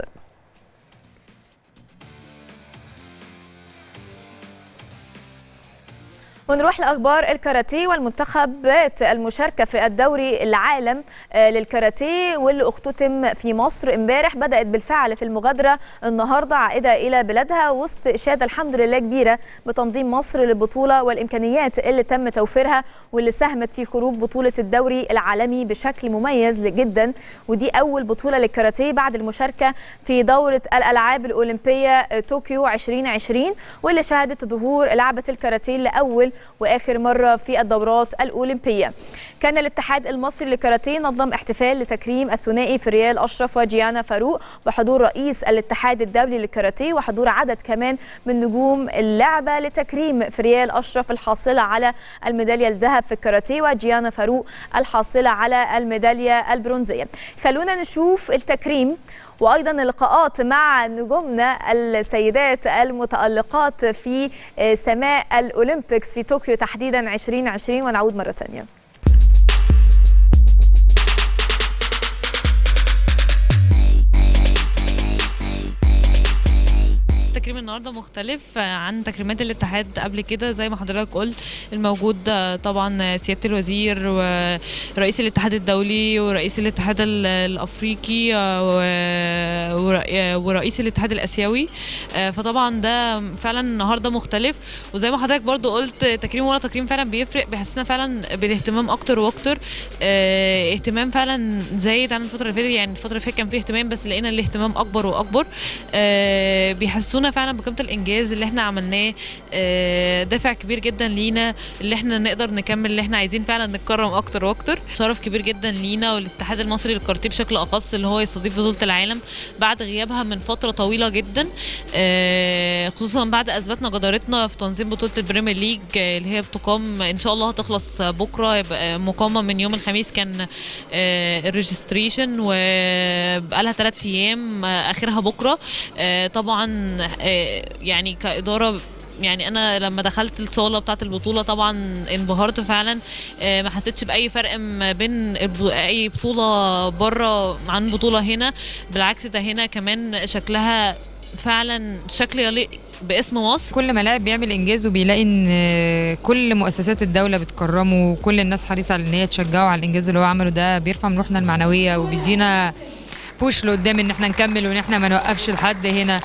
ونروح لاخبار الكاراتيه والمنتخبات المشاركه في الدوري العالم للكاراتيه واللي اختتم في مصر امبارح بدات بالفعل في المغادره النهارده عائده الى بلادها وسط اشاده الحمد لله كبيره بتنظيم مصر للبطوله والامكانيات اللي تم توفيرها واللي ساهمت في خروج بطوله الدوري العالمي بشكل مميز جدا ودي اول بطوله للكاراتيه بعد المشاركه في دوره الالعاب الاولمبيه طوكيو 2020 واللي شهدت ظهور لعبه الكاراتيه لاول واخر مره في الدورات الاولمبيه. كان الاتحاد المصري للكاراتيه نظم احتفال لتكريم الثنائي فريال اشرف وجيانا فاروق بحضور رئيس الاتحاد الدولي للكاراتيه وحضور عدد كمان من نجوم اللعبه لتكريم فريال اشرف الحاصله على الميداليه الذهب في الكاراتيه وجيانا فاروق الحاصله على الميداليه البرونزيه. خلونا نشوف التكريم وايضا اللقاءات مع نجومنا السيدات المتالقات في سماء الاولمبيكس في طوكيو تحديدا 2020 ونعود مره ثانيه تكريم النهارده مختلف عن تكريمات الاتحاد قبل كده زي ما حضرتك قلت الموجود طبعا سياده الوزير ورئيس الاتحاد الدولي ورئيس الاتحاد الافريقي ورئيس الاتحاد الاسيوي فطبعا ده فعلا النهارده مختلف وزي ما حضرتك برضو قلت تكريم ورا تكريم فعلا بيفرق بيحسسنا فعلا بالاهتمام اكتر واكتر اهتمام فعلا زايد عن الفتره اللي فاتت يعني الفتره اللي فاتت كان فيه اهتمام بس لقينا الاهتمام اكبر واكبر بيحسسونا فعلا بقيمه الانجاز اللي احنا عملناه دافع كبير جدا لينا اللي احنا نقدر نكمل اللي احنا عايزين فعلا نتكرم اكتر واكتر شرف كبير جدا لينا والاتحاد المصري للكاراتيه بشكل اخص اللي هو يستضيف بطوله العالم بعد غيابها من فتره طويله جدا خصوصا بعد اثبتنا جدارتنا في تنظيم بطوله البريمير ليج اللي هي بتقام ان شاء الله هتخلص بكره يبقى مقامه من يوم الخميس كان الريجستريشن وبقالها ثلاث ايام اخرها بكره طبعا يعني كاداره يعني انا لما دخلت الصاله بتاعه البطوله طبعا انبهرت فعلا ما حسيتش باي فرق ما بين اي بطوله بره عن بطوله هنا بالعكس ده هنا كمان شكلها فعلا شكل يليق باسم مصر كل ما لاعب بيعمل انجاز وبيلاقي ان كل مؤسسات الدوله بتكرمه وكل الناس حريصه على ان هي تشجعه على الانجاز اللي هو عمله ده بيرفع من روحنا المعنويه وبيدينا بوش لقدام ان احنا نكمل وان احنا ما نوقفش لحد هنا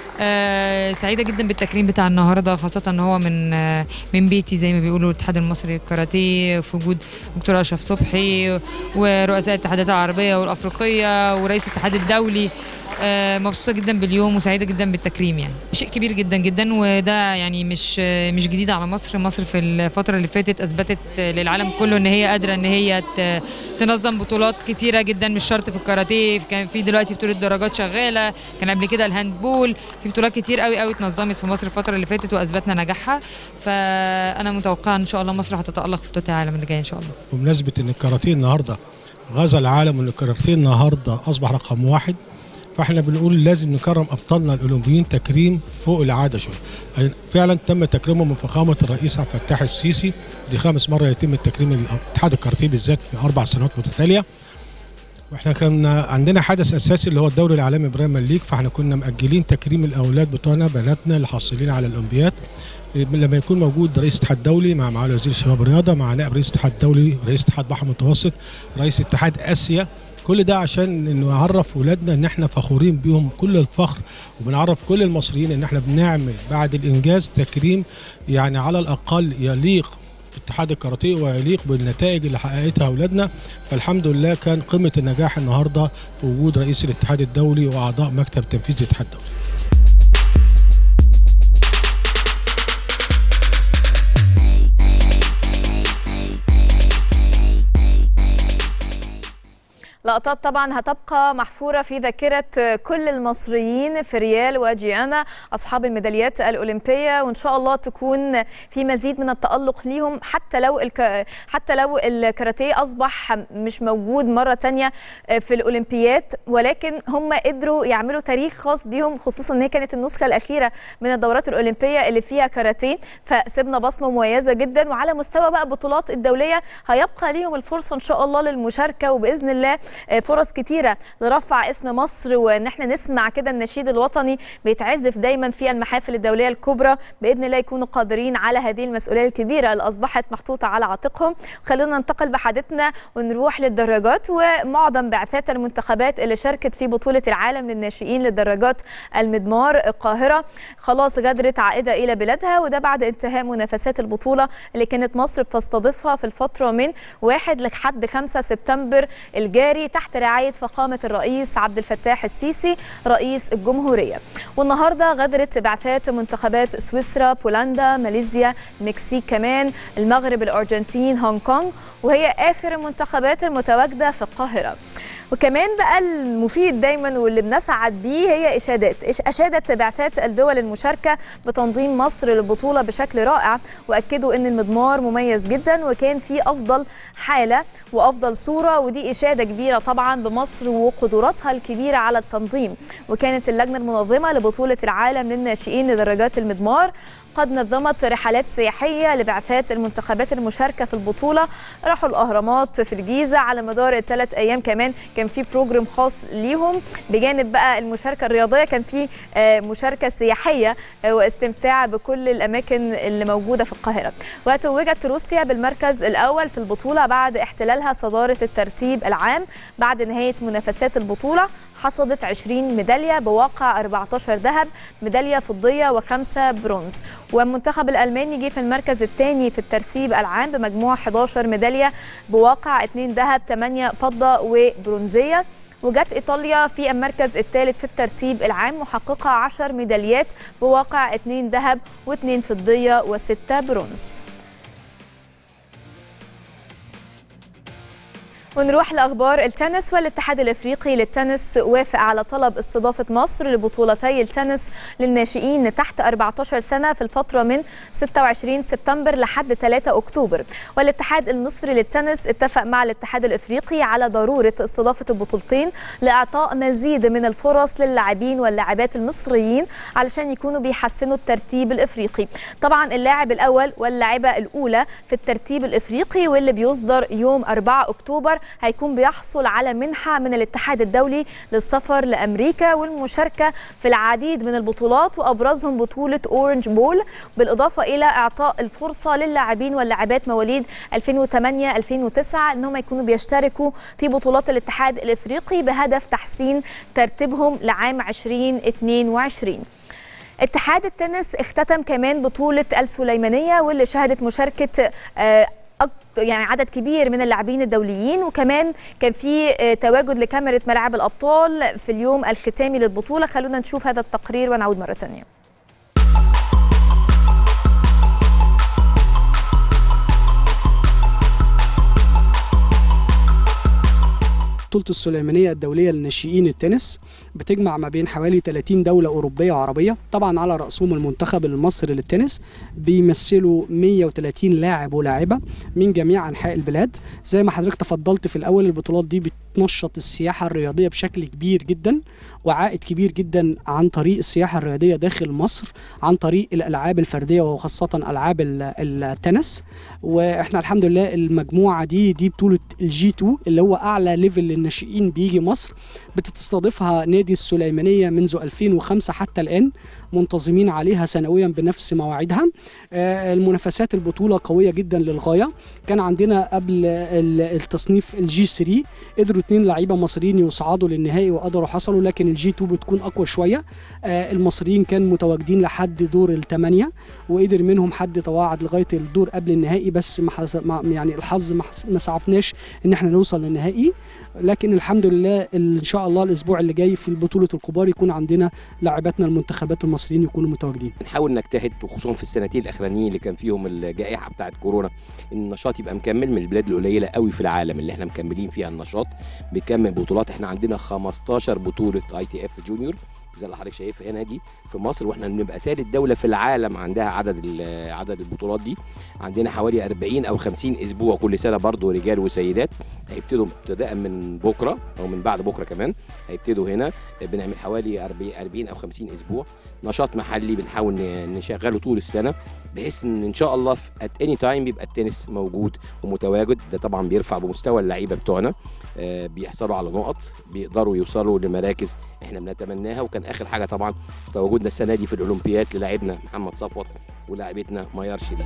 آه سعيده جدا بالتكريم بتاع النهارده خاصه ان هو من آه من بيتي زي ما بيقولوا الاتحاد المصري للكاراتيه في وجود دكتور اشرف صبحي ورؤساء الاتحادات العربيه والافريقيه ورئيس الاتحاد الدولي آه مبسوطه جدا باليوم وسعيده جدا بالتكريم يعني شيء كبير جدا جدا وده يعني مش مش جديد على مصر مصر في الفتره اللي فاتت اثبتت للعالم كله ان هي قادره ان هي تنظم بطولات كتيره جدا مش شرط في الكاراتيه كان في دلوقتي بطوله درجات شغاله كان قبل كده الهاندبول في بطولات كتير قوي قوي اتنظمت في مصر الفتره اللي فاتت واثبتنا نجاحها فانا متوقعه ان شاء الله مصر هتتالق في بطوله العالم اللي جايه ان شاء الله بمناسبه ان الكاراتيه النهارده غزا العالم وان الكاراتيه النهارده اصبح رقم واحد فاحنا بنقول لازم نكرم ابطالنا الاولمبيين تكريم فوق العاده شويه فعلا تم تكريمهم من فخامه الرئيس عبد الفتاح السيسي دي خامس مره يتم التكريم اتحاد الكاراتيه بالذات في اربع سنوات متتاليه واحنا كان عندنا حدث اساسي اللي هو الدوري العالمي بريمير ليج فاحنا كنا مأجلين تكريم الاولاد بتوعنا بناتنا اللي حاصلين على الاولمبياد لما يكون موجود رئيس اتحاد دولي مع معالي وزير الشباب والرياضه مع نائب رئيس اتحاد دولي رئيس اتحاد بحر المتوسط رئيس اتحاد اسيا كل ده عشان نعرف ولادنا ان احنا فخورين بيهم كل الفخر وبنعرف كل المصريين ان احنا بنعمل بعد الانجاز تكريم يعني على الاقل يليق اتحاد الكاراتيه ويليق بالنتائج اللي حققتها اولادنا فالحمد لله كان قمه النجاح النهارده في وجود رئيس الاتحاد الدولي واعضاء مكتب تنفيذي الاتحاد الدولي لقطات طبعا هتبقى محفورة في ذاكرة كل المصريين في ريال وجيانا أصحاب الميداليات الأولمبية وإن شاء الله تكون في مزيد من التألق ليهم حتى لو الك... حتى لو الكاراتيه أصبح مش موجود مرة تانية في الأولمبيات ولكن هم قدروا يعملوا تاريخ خاص بيهم خصوصا إن هي كانت النسخة الأخيرة من الدورات الأولمبية اللي فيها كاراتيه فسيبنا بصمة مميزة جدا وعلى مستوى بقى البطولات الدولية هيبقى ليهم الفرصة إن شاء الله للمشاركة وبإذن الله فرص كتيرة لرفع اسم مصر وإن احنا نسمع كده النشيد الوطني بيتعزف دايما في المحافل الدولية الكبرى بإذن الله يكونوا قادرين على هذه المسؤولية الكبيرة اللي أصبحت محطوطة على عاتقهم خلونا ننتقل بحديثنا ونروح للدراجات ومعظم بعثات المنتخبات اللي شاركت في بطولة العالم للناشئين للدراجات المدمار القاهرة خلاص غادرت عائدة إلى بلادها وده بعد انتهاء منافسات البطولة اللي كانت مصر بتستضيفها في الفترة من 1 لحد 5 سبتمبر الجاري تحت رعاية فخامة الرئيس عبد الفتاح السيسي رئيس الجمهورية والنهاردة غادرت بعثات منتخبات سويسرا بولندا ماليزيا المكسيك كمان المغرب الأرجنتين هونج كونج وهي آخر المنتخبات المتواجدة في القاهرة وكمان بقى المفيد دايما واللي بنسعد بيه هي اشادات اشادت بعثات الدول المشاركه بتنظيم مصر للبطوله بشكل رائع واكدوا ان المضمار مميز جدا وكان في افضل حاله وافضل صوره ودي اشاده كبيره طبعا بمصر وقدراتها الكبيره على التنظيم وكانت اللجنه المنظمه لبطوله العالم للناشئين لدراجات المضمار قد نظمت رحلات سياحيه لبعثات المنتخبات المشاركه في البطوله راحوا الاهرامات في الجيزه على مدار الثلاث ايام كمان كان في بروجرام خاص ليهم بجانب بقى المشاركه الرياضيه كان في مشاركه سياحيه واستمتاع بكل الاماكن اللي موجوده في القاهره وتوجت روسيا بالمركز الاول في البطوله بعد احتلالها صداره الترتيب العام بعد نهايه منافسات البطوله حصدت 20 ميداليه بواقع 14 ذهب ميداليه فضيه وخمسه برونز والمنتخب الالماني جه في المركز الثاني في الترتيب العام بمجموع 11 ميداليه بواقع 2 ذهب 8 فضه وبرونزيه وجت ايطاليا في المركز الثالث في الترتيب العام محققه 10 ميداليات بواقع 2 ذهب و2 فضيه و6 برونز ونروح لاخبار التنس والاتحاد الافريقي للتنس وافق على طلب استضافه مصر لبطولتي التنس للناشئين تحت 14 سنه في الفتره من 26 سبتمبر لحد 3 اكتوبر والاتحاد المصري للتنس اتفق مع الاتحاد الافريقي على ضروره استضافه البطولتين لاعطاء مزيد من الفرص للاعبين واللاعبات المصريين علشان يكونوا بيحسنوا الترتيب الافريقي طبعا اللاعب الاول واللاعبه الاولى في الترتيب الافريقي واللي بيصدر يوم 4 اكتوبر هيكون بيحصل على منحة من الاتحاد الدولي للسفر لأمريكا والمشاركة في العديد من البطولات وأبرزهم بطولة أورنج بول بالإضافة إلى إعطاء الفرصة للاعبين واللاعبات مواليد 2008-2009 أنهم يكونوا بيشتركوا في بطولات الاتحاد الإفريقي بهدف تحسين ترتيبهم لعام 2022 اتحاد التنس اختتم كمان بطولة السليمانية واللي شهدت مشاركة آه يعني عدد كبير من اللاعبين الدوليين وكمان كان في تواجد لكاميرا ملاعب الابطال في اليوم الختامي للبطوله خلونا نشوف هذا التقرير ونعود مره ثانيه بطولة السليمانية الدولية للناشئين التنس بتجمع ما بين حوالي 30 دولة أوروبية وعربية طبعا على رأسهم المنتخب المصري للتنس بيمثلوا 130 لاعب ولاعبة من جميع أنحاء البلاد زي ما حضرتك تفضلت في الأول البطولات دي بتنشط السياحة الرياضية بشكل كبير جدا وعائد كبير جدا عن طريق السياحة الرياضية داخل مصر عن طريق الألعاب الفردية وخاصة ألعاب التنس وإحنا الحمد لله المجموعة دي دي بطولة الجي 2 اللي هو أعلى ليفل للناشئين بيجي مصر بتستضيفها نادي السليمانية منذ 2005 حتى الآن منتظمين عليها سنويا بنفس مواعيدها المنافسات البطولة قوية جدا للغاية كان عندنا قبل التصنيف الجي 3 قدروا اثنين لعيبة مصريين يصعدوا للنهائي وقدروا حصلوا لكن الجي 2 بتكون أقوى شوية المصريين كانوا متواجدين لحد دور الثمانية وقدر منهم حد تواعد لغاية الدور قبل النهائي بس ما يعني الحظ ما سعفناش ان احنا نوصل للنهائي لكن ولكن الحمد لله ان شاء الله الاسبوع اللي جاي في بطوله الكبار يكون عندنا لاعباتنا المنتخبات المصريين يكونوا متواجدين نحاول نجتهد وخصوصا في السنتين الاخرانيين اللي كان فيهم الجائحه بتاعه كورونا ان النشاط يبقى مكمل من البلاد القليله قوي في العالم اللي احنا مكملين فيها النشاط بنكمل بطولات احنا عندنا 15 بطوله اي تي اف جونيور زي اللي حضرتك شايفها هنا دي في مصر واحنا بنبقى ثالث دوله في العالم عندها عدد ال- عدد البطولات دي عندنا حوالي 40 او 50 اسبوع كل سنه برضو رجال وسيدات هيبتدوا ابتداء من بكره او من بعد بكره كمان هيبتدوا هنا بنعمل حوالي 40 40 او 50 اسبوع نشاط محلي بنحاول ن- نشغله طول السنه بحيث ان ان شاء الله في ات اني تايم بيبقى التنس موجود ومتواجد ده طبعا بيرفع بمستوى اللعيبه بتوعنا آه، بيحصلوا على نقط بيقدروا يوصلوا لمراكز احنا بنتمناها وكان اخر حاجه طبعا تواجدنا السنه دي في الاولمبياد للاعبنا محمد صفوت ولاعبتنا ميار شريف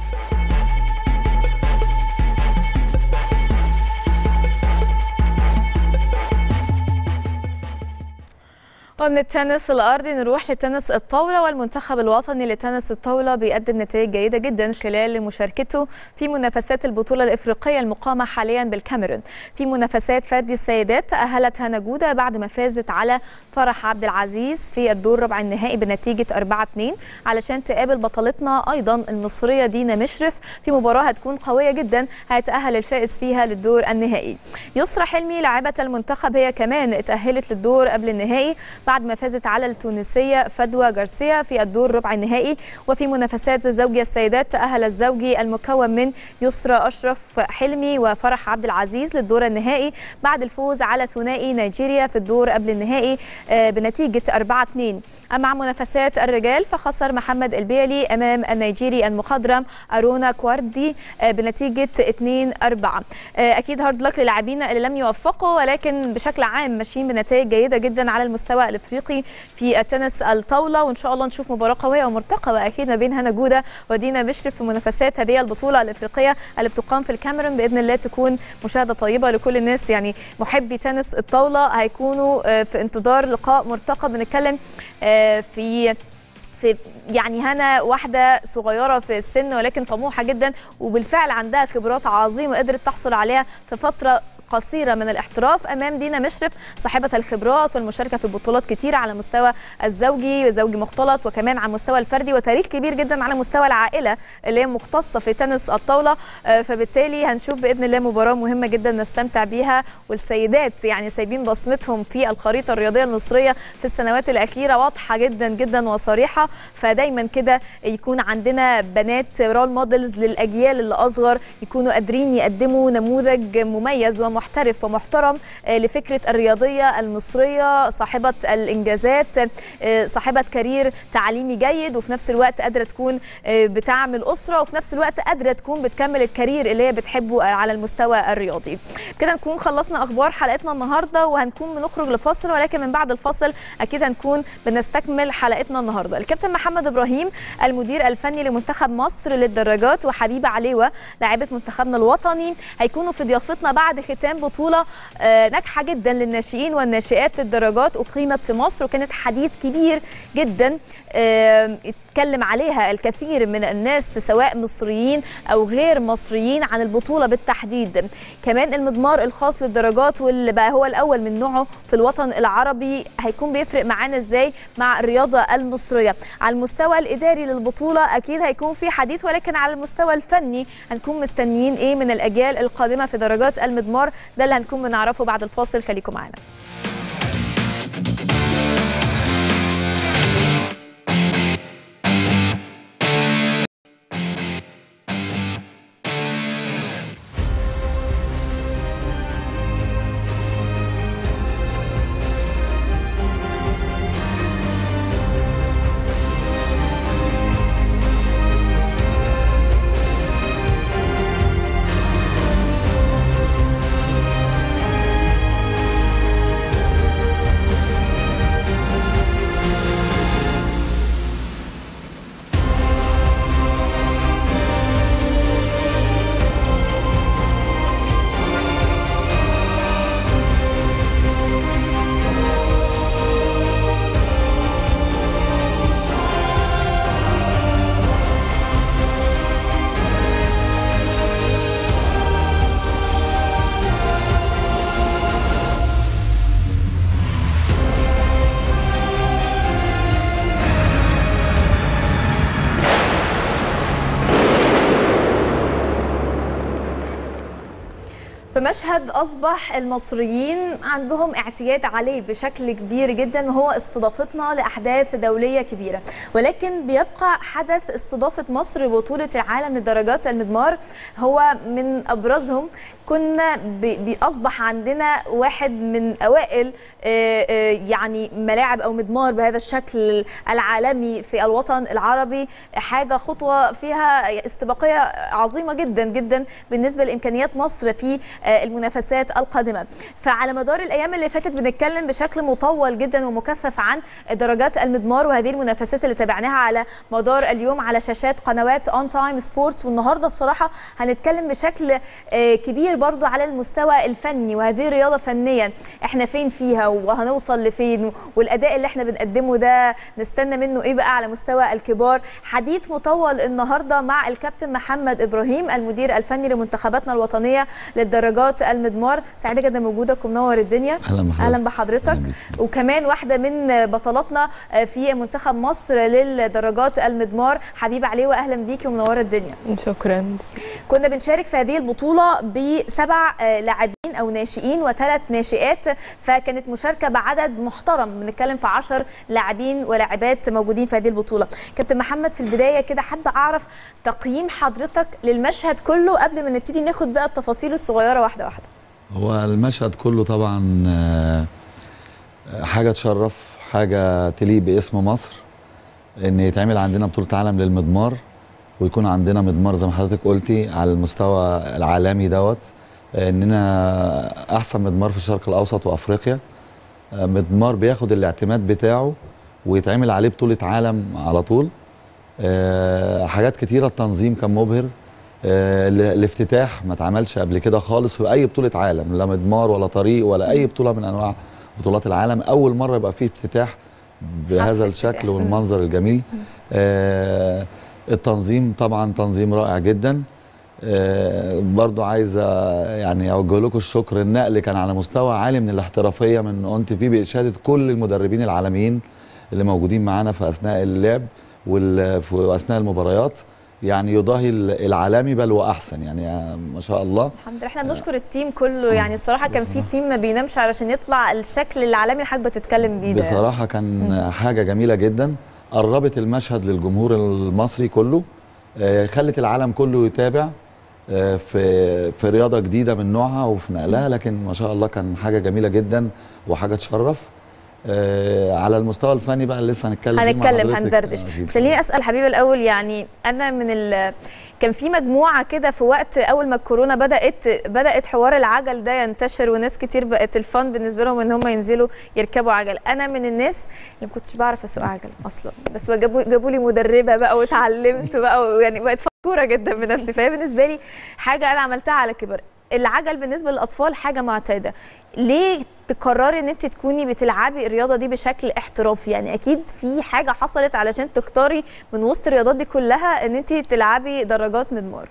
ومن التنس الارضي نروح لتنس الطاوله والمنتخب الوطني لتنس الطاوله بيقدم نتائج جيده جدا خلال مشاركته في منافسات البطوله الافريقيه المقامه حاليا بالكاميرون في منافسات فردي السيدات تاهلت هنا جوده بعد ما فازت على فرح عبد العزيز في الدور ربع النهائي بنتيجه 4 2 علشان تقابل بطلتنا ايضا المصريه دينا مشرف في مباراه هتكون قويه جدا هيتاهل الفائز فيها للدور النهائي يسرى حلمي لاعبه المنتخب هي كمان اتاهلت للدور قبل النهائي بعد ما فازت على التونسيه فدوى جارسيا في الدور ربع النهائي وفي منافسات زوجي السيدات تاهل الزوجي المكون من يسرى اشرف حلمي وفرح عبد العزيز للدور النهائي بعد الفوز على ثنائي نيجيريا في الدور قبل النهائي آه، بنتيجه 4 2 اما عن منافسات الرجال فخسر محمد البيلي امام النيجيري المخضرم ارونا كواردي آه، بنتيجه 2 4 اكيد هارد لك للاعبين اللي لم يوفقوا ولكن بشكل عام ماشيين بنتائج جيده جدا على المستوى الافريقي في التنس الطاوله وان شاء الله نشوف مباراه قويه ومرتقبه اكيد ما بين هنا جوده ودينا مشرف في منافسات هذه البطوله الافريقيه اللي بتقام في الكاميرون باذن الله تكون مشاهده طيبه لكل الناس يعني محبي تنس الطاوله هيكونوا آه، في انتظار لقاء مرتقب بنتكلم آه، في في يعني هنا واحده صغيره في السن ولكن طموحه جدا وبالفعل عندها خبرات عظيمه قدرت تحصل عليها في فتره قصيره من الاحتراف امام دينا مشرف صاحبه الخبرات والمشاركه في بطولات كتيره على مستوى الزوجي زوجي مختلط وكمان على المستوى الفردي وتاريخ كبير جدا على مستوى العائله اللي هي مختصه في تنس الطاوله آه، فبالتالي هنشوف باذن الله مباراه مهمه جدا نستمتع بيها والسيدات يعني سايبين بصمتهم في الخريطه الرياضيه المصريه في السنوات الاخيره واضحه جدا جدا وصريحه فدايما كده يكون عندنا بنات رول موديلز للاجيال اللي اصغر يكونوا قادرين يقدموا نموذج مميز ومحترف ومحترم آه، لفكره الرياضيه المصريه صاحبه الانجازات آه، صاحبه كارير تعليمي جيد وفي نفس الوقت قادره تكون آه، بتعمل اسره وفي نفس الوقت قادره تكون بتكمل الكارير اللي هي بتحبه على المستوى الرياضي كده نكون خلصنا اخبار حلقتنا النهارده وهنكون بنخرج لفاصل ولكن من بعد الفاصل اكيد هنكون بنستكمل حلقتنا النهارده الكابتن محمد ابراهيم المدير الفني لمنتخب مصر للدراجات وحبيبه عليوه لاعبه منتخبنا الوطني هيكونوا في ضيافتنا بعد ختام بطوله آه، ناجحه جدا للناشئين والناشئات للدراجات اقيمت في مصر وكانت حديث كبير جدا آه، اتكلم عليها الكثير من الناس سواء مصريين او غير مصريين عن البطوله بالتحديد كمان المضمار الخاص للدرجات واللي بقى هو الاول من نوعه في الوطن العربي هيكون بيفرق معانا ازاي مع الرياضه المصريه على المستوى الاداري للبطوله اكيد هيكون في حديث ولكن على المستوى الفني هنكون مستنيين ايه من الاجيال القادمه في درجات المضمار ده اللي هنكون بنعرفه بعد الفاصل خليكم معانا فمشهد اصبح المصريين عندهم اعتياد عليه بشكل كبير جدا وهو استضافتنا لاحداث دوليه كبيره ولكن بيبقى حدث استضافه مصر لبطوله العالم لدرجات المضمار هو من ابرزهم كنا بي- بيصبح عندنا واحد من اوائل آه، آه، يعني ملاعب او مضمار بهذا الشكل العالمي في الوطن العربي حاجه خطوه فيها استباقيه عظيمه جدا جدا بالنسبه لامكانيات مصر في آه، المنافسات القادمه فعلى مدار الايام اللي فاتت بنتكلم بشكل مطول جدا ومكثف عن درجات المضمار وهذه المنافسات اللي تابعناها على مدار اليوم على شاشات قنوات اون تايم سبورتس والنهارده الصراحه هنتكلم بشكل آه، كبير برضو على المستوى الفني وهذه رياضه فنيا احنا فين فيها وهنوصل لفين والاداء اللي احنا بنقدمه ده نستنى منه ايه بقى على مستوى الكبار حديث مطول النهارده مع الكابتن محمد ابراهيم المدير الفني لمنتخباتنا الوطنيه للدرجات المضمار سعيده جدا بوجودك ومنور الدنيا اهلا بحضرتك اهلا بحضرتك وكمان واحده من بطلاتنا في منتخب مصر للدرجات المضمار حبيبه عليه واهلا بيكي ومنوره الدنيا شكرا كنا بنشارك في هذه البطوله بسبع آه، لاعبين او ناشئين وثلاث ناشئات فكانت مشاركه بعدد محترم بنتكلم في 10 لاعبين ولاعبات موجودين في هذه البطوله كابتن محمد في البدايه كده حابه اعرف تقييم حضرتك للمشهد كله قبل ما نبتدي ناخد بقى التفاصيل الصغيره واحده واحده هو المشهد كله طبعا آه، حاجه تشرف حاجه تليق باسم مصر ان يتعمل عندنا بطوله عالم للمضمار ويكون عندنا مضمار زي ما حضرتك قلتي على المستوى العالمي دوت اننا احسن مضمار في الشرق الاوسط وافريقيا آه، مضمار بياخد الاعتماد بتاعه ويتعمل عليه بطوله عالم على طول آه، حاجات كتيره التنظيم كان مبهر آه، ال- الافتتاح ما اتعملش قبل كده خالص في اي بطوله عالم لا مضمار ولا طريق ولا اي بطوله من انواع بطولات العالم اول مره يبقى فيه افتتاح بهذا الشكل والمنظر الجميل آه التنظيم طبعا تنظيم رائع جدا آه برضو عايز آه، يعني اوجه لكم الشكر النقل كان على مستوى عالي من الاحترافيه من اون تي في باشاده كل المدربين العالميين اللي موجودين معانا في اثناء اللعب وال- في اثناء المباريات يعني يضاهي العالمي بل واحسن يعني آه، ما شاء الله الحمد لله احنا بنشكر التيم كله يعني الصراحه كان في تيم ما بينامش علشان يطلع الشكل العالمي اللي حضرتك بتتكلم بيه ده بصراحة كان حاجة جميلة جدا قربت المشهد للجمهور المصري كله آه، خلت العالم كله يتابع آه، في في رياضة جديدة من نوعها وفي نقلها لكن ما شاء الله كان حاجة جميلة جدا وحاجة تشرف آه، على المستوى الفني بقى اللي لسه هنتكلم فيه مع هنتكلم حضرتك. هندردش آه، أكيد. بس خليني اسال حبيبي الاول يعني انا من ال كان في مجموعه كده في وقت اول ما الكورونا بدات بدات حوار العجل ده ينتشر وناس كتير بقت الفن بالنسبه لهم ان هم ينزلوا يركبوا عجل انا من الناس اللي ما كنتش بعرف اسوق عجل اصلا بس جابوا جابوا لي مدربه بقى واتعلمت بقى يعني بقت فخوره جدا بنفسي فهي بالنسبه لي حاجه انا عملتها على كبر العجل بالنسبه للاطفال حاجه معتاده ليه تقرري ان انت تكوني بتلعبي الرياضه دي بشكل احترافي يعني اكيد في حاجه حصلت علشان تختاري من وسط الرياضات دي كلها ان انت تلعبي درجات مضمار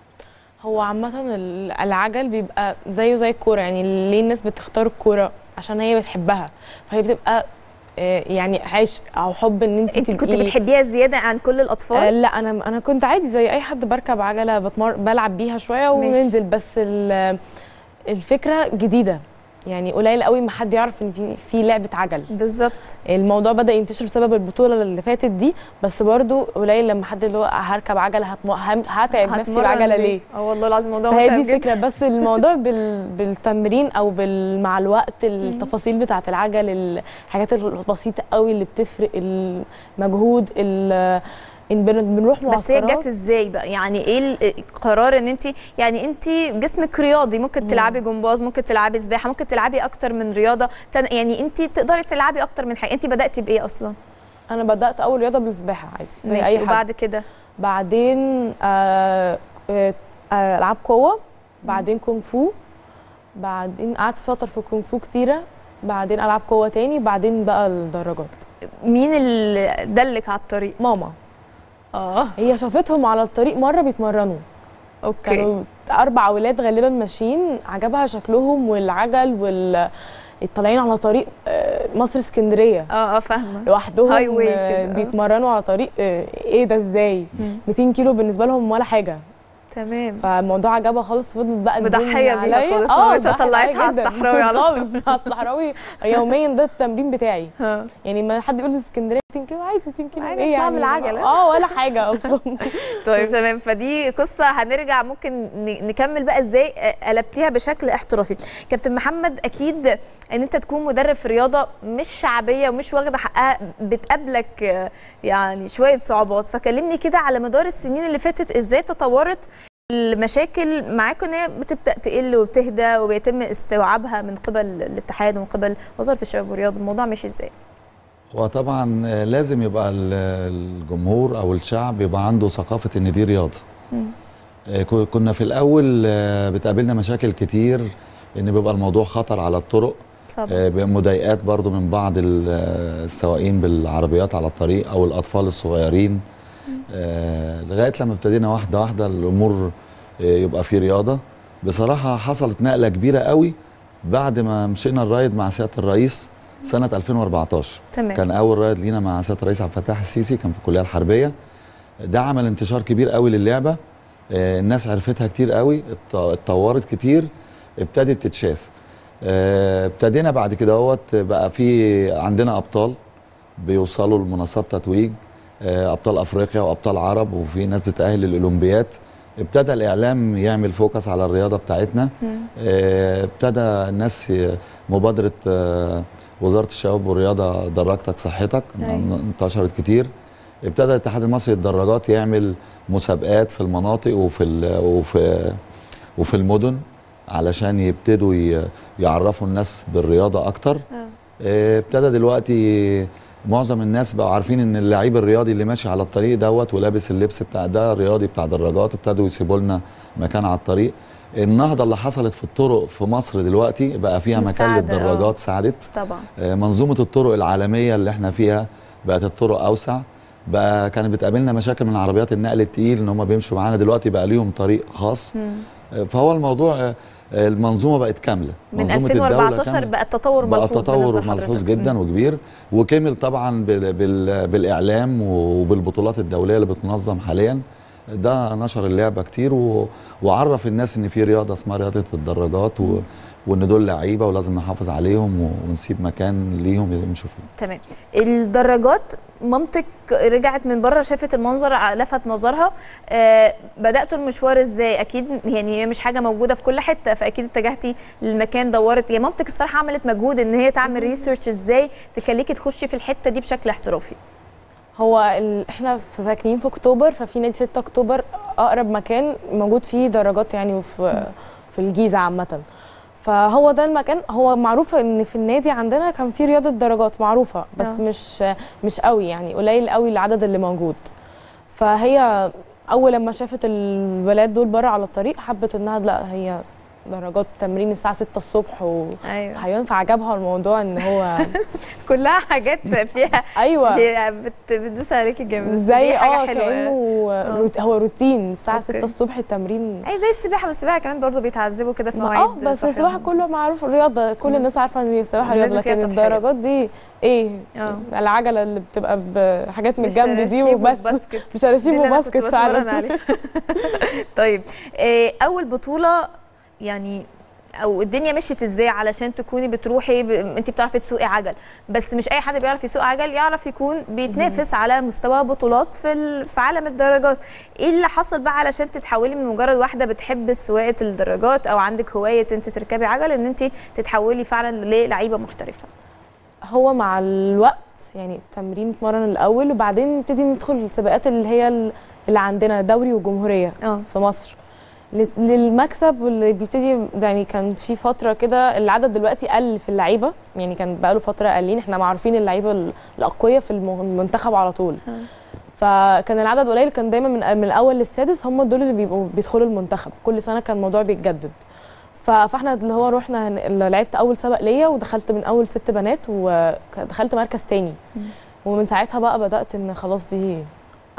هو عامة ال- العجل بيبقى زيه زي الكورة يعني ليه الناس بتختار الكورة عشان هي بتحبها فهي بتبقى آه، يعني عشق او حب ان انت انت كنت بتحبيها زياده عن كل الاطفال آه لا انا انا كنت عادي زي اي حد بركب عجله بتمر بلعب بيها شويه ماشي. وننزل بس ال- الفكره جديده يعني قليل قوي ما حد يعرف ان في في لعبه عجل بالظبط الموضوع بدا ينتشر بسبب البطوله اللي فاتت دي بس برضو قليل لما حد اللي هو هركب عجله هتم... هم- هتعب نفسي هتمرن بعجله ليه اه والله العظيم الموضوع فهي دي متعب جدا. الفكره بس الموضوع بال... بالتمرين او بال... مع الوقت التفاصيل بتاعه العجل الحاجات البسيطه قوي اللي بتفرق المجهود ال... ان بن- بنروح بس هي معسكرات جت ازاي بقى يعني ايه القرار ان انت يعني انت جسمك رياضي ممكن تلعبي جمباز ممكن تلعبي سباحه ممكن تلعبي اكتر من رياضه تن... يعني انت تقدري تلعبي اكتر من حاجه انت بداتي بايه اصلا انا بدات اول رياضه بالسباحه عادي زي ماشي اي حد وبعد كده بعدين آه آه آه، العاب قوه بعدين كونغ فو بعدين قعدت فتره في الكونغ فو كتيره بعدين العاب قوه تاني بعدين بقى الدراجات مين اللي دلك على الطريق ماما اه هي شافتهم على الطريق مره بيتمرنوا اوكي كانوا اربع اولاد غالبا ماشيين عجبها شكلهم والعجل وال طالعين على طريق آه، مصر اسكندريه اه اه فاهمه لوحدهم هاي واي آه، كده، آه. بيتمرنوا على طريق آه، ايه ده ازاي مم. 200 كيلو بالنسبه لهم ولا حاجه تمام فالموضوع عجبها خالص فضلت بقى تزن مضحية بيها عليا. خالص، اه مامتها مضحية طلعتها معايا على جدا. الصحراوي على خالص على الصحراوي يوميا ده التمرين بتاعي يعني ما حد يقول لي اسكندريه 200 كيلو عادي 200 كيلو عادي، ايه اطلع يعني بالعجلة. اه ولا حاجه اصلا طيب تمام فدي قصه هنرجع ممكن ن- نكمل بقى ازاي قلبتيها بشكل احترافي كابتن محمد اكيد ان انت تكون مدرب في رياضه مش شعبيه ومش واخده حقها بتقابلك آه، يعني شويه صعوبات فكلمني كده على مدار السنين اللي فاتت ازاي تطورت المشاكل معاكم ان هي بتبدا تقل وبتهدى وبيتم استوعابها من قبل الاتحاد ومن قبل وزاره الشباب والرياضه الموضوع ماشي ازاي وطبعا آه، لازم يبقى ال- الجمهور او الشعب يبقى عنده ثقافه ان دي رياضه آه، كو- كنا في الاول آه، بتقابلنا مشاكل كتير ان بيبقى الموضوع خطر على الطرق طبعا آه، بيبقى مضايقات برضو من بعض ال- آه، السواقين بالعربيات على الطريق او الاطفال الصغيرين آه، لغايه لما ابتدينا واحده واحده الامور آه، يبقى في رياضه بصراحه حصلت نقله كبيره قوي بعد ما مشينا الرايد مع سياده الرئيس سنه 2014 تمام. كان اول رايد لينا مع سياده الرئيس عبد الفتاح السيسي كان في الكليه الحربيه ده عمل انتشار كبير قوي للعبه آه، الناس عرفتها كتير قوي اتط- اتطورت كتير ابتدت تتشاف آه، ابتدينا بعد كده اهوت بقى في عندنا ابطال بيوصلوا لمنصات تتويج آه، ابطال افريقيا وابطال عرب وفي ناس بتاهل للاولمبياد ابتدى الاعلام يعمل فوكس على الرياضه بتاعتنا آه، ابتدى الناس ي- مبادره آه، وزاره الشباب والرياضه دراجتك صحتك أيوة. انتشرت كتير ابتدى الاتحاد المصري للدراجات يعمل مسابقات في المناطق وفي ال- وفي وفي المدن علشان يبتدوا ي- يعرفوا الناس بالرياضه اكتر آه، ابتدى دلوقتي معظم الناس بقوا عارفين ان اللعيب الرياضي اللي ماشي على الطريق دوت ولابس اللبس بتاع ده رياضي بتاع دراجات ابتدوا يسيبوا لنا مكان على الطريق النهضه اللي حصلت في الطرق في مصر دلوقتي بقى فيها مكان مساعدة، آه. للدراجات ساعدت طبعا آه، منظومه الطرق العالميه اللي احنا فيها بقت الطرق اوسع بقى كانت بتقابلنا مشاكل من عربيات النقل التقيل ان هم بيمشوا معانا دلوقتي بقى ليهم طريق خاص آه، فهو الموضوع آه، آه، المنظومه بقت كامله من منظومة الدولة 2014 كاملة. بقى التطور بقى ملحوظ تطور بالنسبة ملحوظ لحضرتك. جدا وكبير وكمل طبعا بال بال بالاعلام وبالبطولات الدوليه اللي بتنظم حاليا ده نشر اللعبه كتير و... وعرف الناس ان في رياضه اسمها رياضه الدراجات و... وان دول لعيبه ولازم نحافظ عليهم و... ونسيب مكان ليهم يمشوا فيه تمام الدراجات مامتك رجعت من بره شافت المنظر لفت نظرها آه بداتوا المشوار ازاي اكيد يعني هي مش حاجه موجوده في كل حته فاكيد اتجهتي للمكان دورت هي مامتك الصراحه عملت مجهود ان هي تعمل ريسيرش ازاي تخليكي تخشي في الحته دي بشكل احترافي هو ال... احنا في ساكنين في اكتوبر ففي نادي 6 اكتوبر اقرب مكان موجود فيه دراجات يعني وفي في الجيزه عامه فهو ده المكان هو معروف ان في النادي عندنا كان في رياضه درجات معروفه بس آه. مش مش قوي يعني قليل قوي العدد اللي موجود فهي اول لما شافت الولاد دول بره على الطريق حبت انها لا هي درجات تمرين الساعه 6 الصبح ايوه وصحيان فعجبها الموضوع ان هو كلها حاجات فيها ايوه شيء بت- بتدوس عليكي جامد بس زي دي حاجة اه حلوة. كانه آه. روت- هو روتين الساعه أوكي. 6 الصبح التمرين اي زي السباحه بس السباحه كمان برضو بيتعذبوا كده في ما- مواعيد اه بس صحية. السباحه كله معروف الرياضه كل الناس عارفه ان السباحه لازم رياضه فيها لكن تضحية. الدرجات دي ايه اه العجله اللي بتبقى بحاجات من الجنب دي بالشراشيب وبس والباسكت. بشراشيب دي اللي أنا وباسكت كنت بتمرن فعلا عليها. طيب آه، اول بطوله يعني او الدنيا مشيت ازاي علشان تكوني بتروحي ب... انت بتعرفي تسوقي عجل بس مش اي حد بيعرف يسوق عجل يعرف يكون بيتنافس على مستوى بطولات في ال... في عالم الدراجات ايه اللي حصل بقى علشان تتحولي من مجرد واحده بتحب سواقه الدراجات او عندك هوايه انت تركبي عجل ان انت تتحولي فعلا للعيبه محترفه هو مع الوقت يعني التمرين اتمرن الاول وبعدين نبتدي ندخل السباقات اللي هي ال- اللي عندنا دوري وجمهوريه اه في مصر ل- للمكسب واللي بيبتدي يعني كان في فتره كده العدد دلوقتي قل في اللعيبه يعني كان بقاله فتره قليل احنا معروفين اللعيبه ال- الاقوياء في الم- المنتخب على طول فكان العدد قليل كان دايما من من الاول للسادس هم دول اللي بيبقوا بيدخلوا المنتخب كل سنه كان الموضوع بيتجدد ف- فاحنا اللي هو رحنا هن- لعبت اول سبق ليا ودخلت من اول ست بنات ودخلت مركز تاني ومن ساعتها بقى بدات ان خلاص دي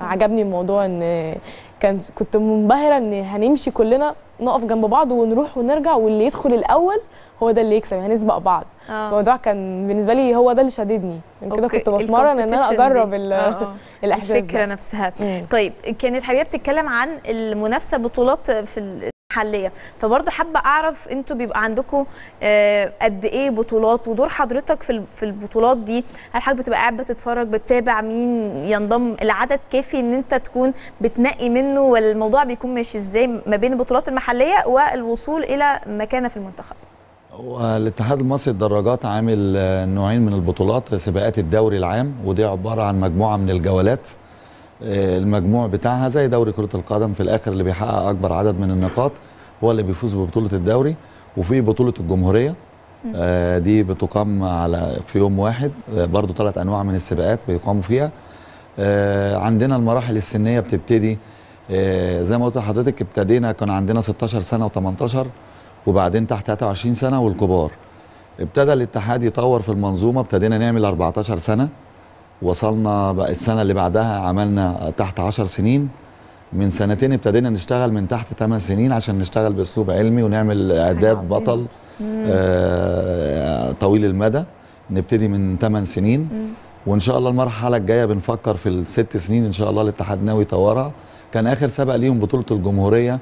عجبني الموضوع ان كان كنت منبهره ان هنمشي كلنا نقف جنب بعض ونروح ونرجع واللي يدخل الاول هو ده اللي يكسب هنسبق بعض آه. الموضوع كان بالنسبه لي هو ده اللي شددني من كده أوكي، كنت بتمرن ان انا الcompetition اجرب دي. ال- آه، آه. الاحساس الفكره ده. نفسها مم. طيب كانت حبيبه بتتكلم عن المنافسه بطولات في المحليه فبرضه حابه اعرف انتوا بيبقى عندكم آه، قد ايه بطولات ودور حضرتك في ال- في البطولات دي هل حضرتك بتبقى قاعد بتتفرج بتتابع مين ينضم العدد كافي ان انت تكون بتنقي منه ولا الموضوع بيكون ماشي ازاي ما بين البطولات المحليه والوصول الى مكانه في المنتخب والاتحاد المصري للدراجات عامل آه، نوعين من البطولات سباقات الدوري العام ودي عباره عن مجموعه من الجولات آه، المجموع بتاعها زي دوري كره القدم في الاخر اللي بيحقق اكبر عدد من النقاط هو اللي بيفوز ببطوله الدوري وفي بطوله الجمهوريه آه، دي بتقام على في يوم واحد آه، برضو ثلاث انواع من السباقات بيقاموا فيها آه، عندنا المراحل السنيه بتبتدي آه، زي ما قلت لحضرتك ابتدينا كان عندنا 16 سنه و18 وبعدين تحت 23 سنه والكبار ابتدى الاتحاد يطور في المنظومه ابتدينا نعمل 14 سنه وصلنا بقى السنه اللي بعدها عملنا تحت 10 سنين من سنتين ابتدينا نشتغل من تحت 8 سنين عشان نشتغل باسلوب علمي ونعمل اعداد بطل آه طويل المدى نبتدي من 8 سنين وان شاء الله المرحله الجايه بنفكر في الست سنين ان شاء الله الاتحاد ناوي يطورها كان اخر سبق ليهم بطوله الجمهوريه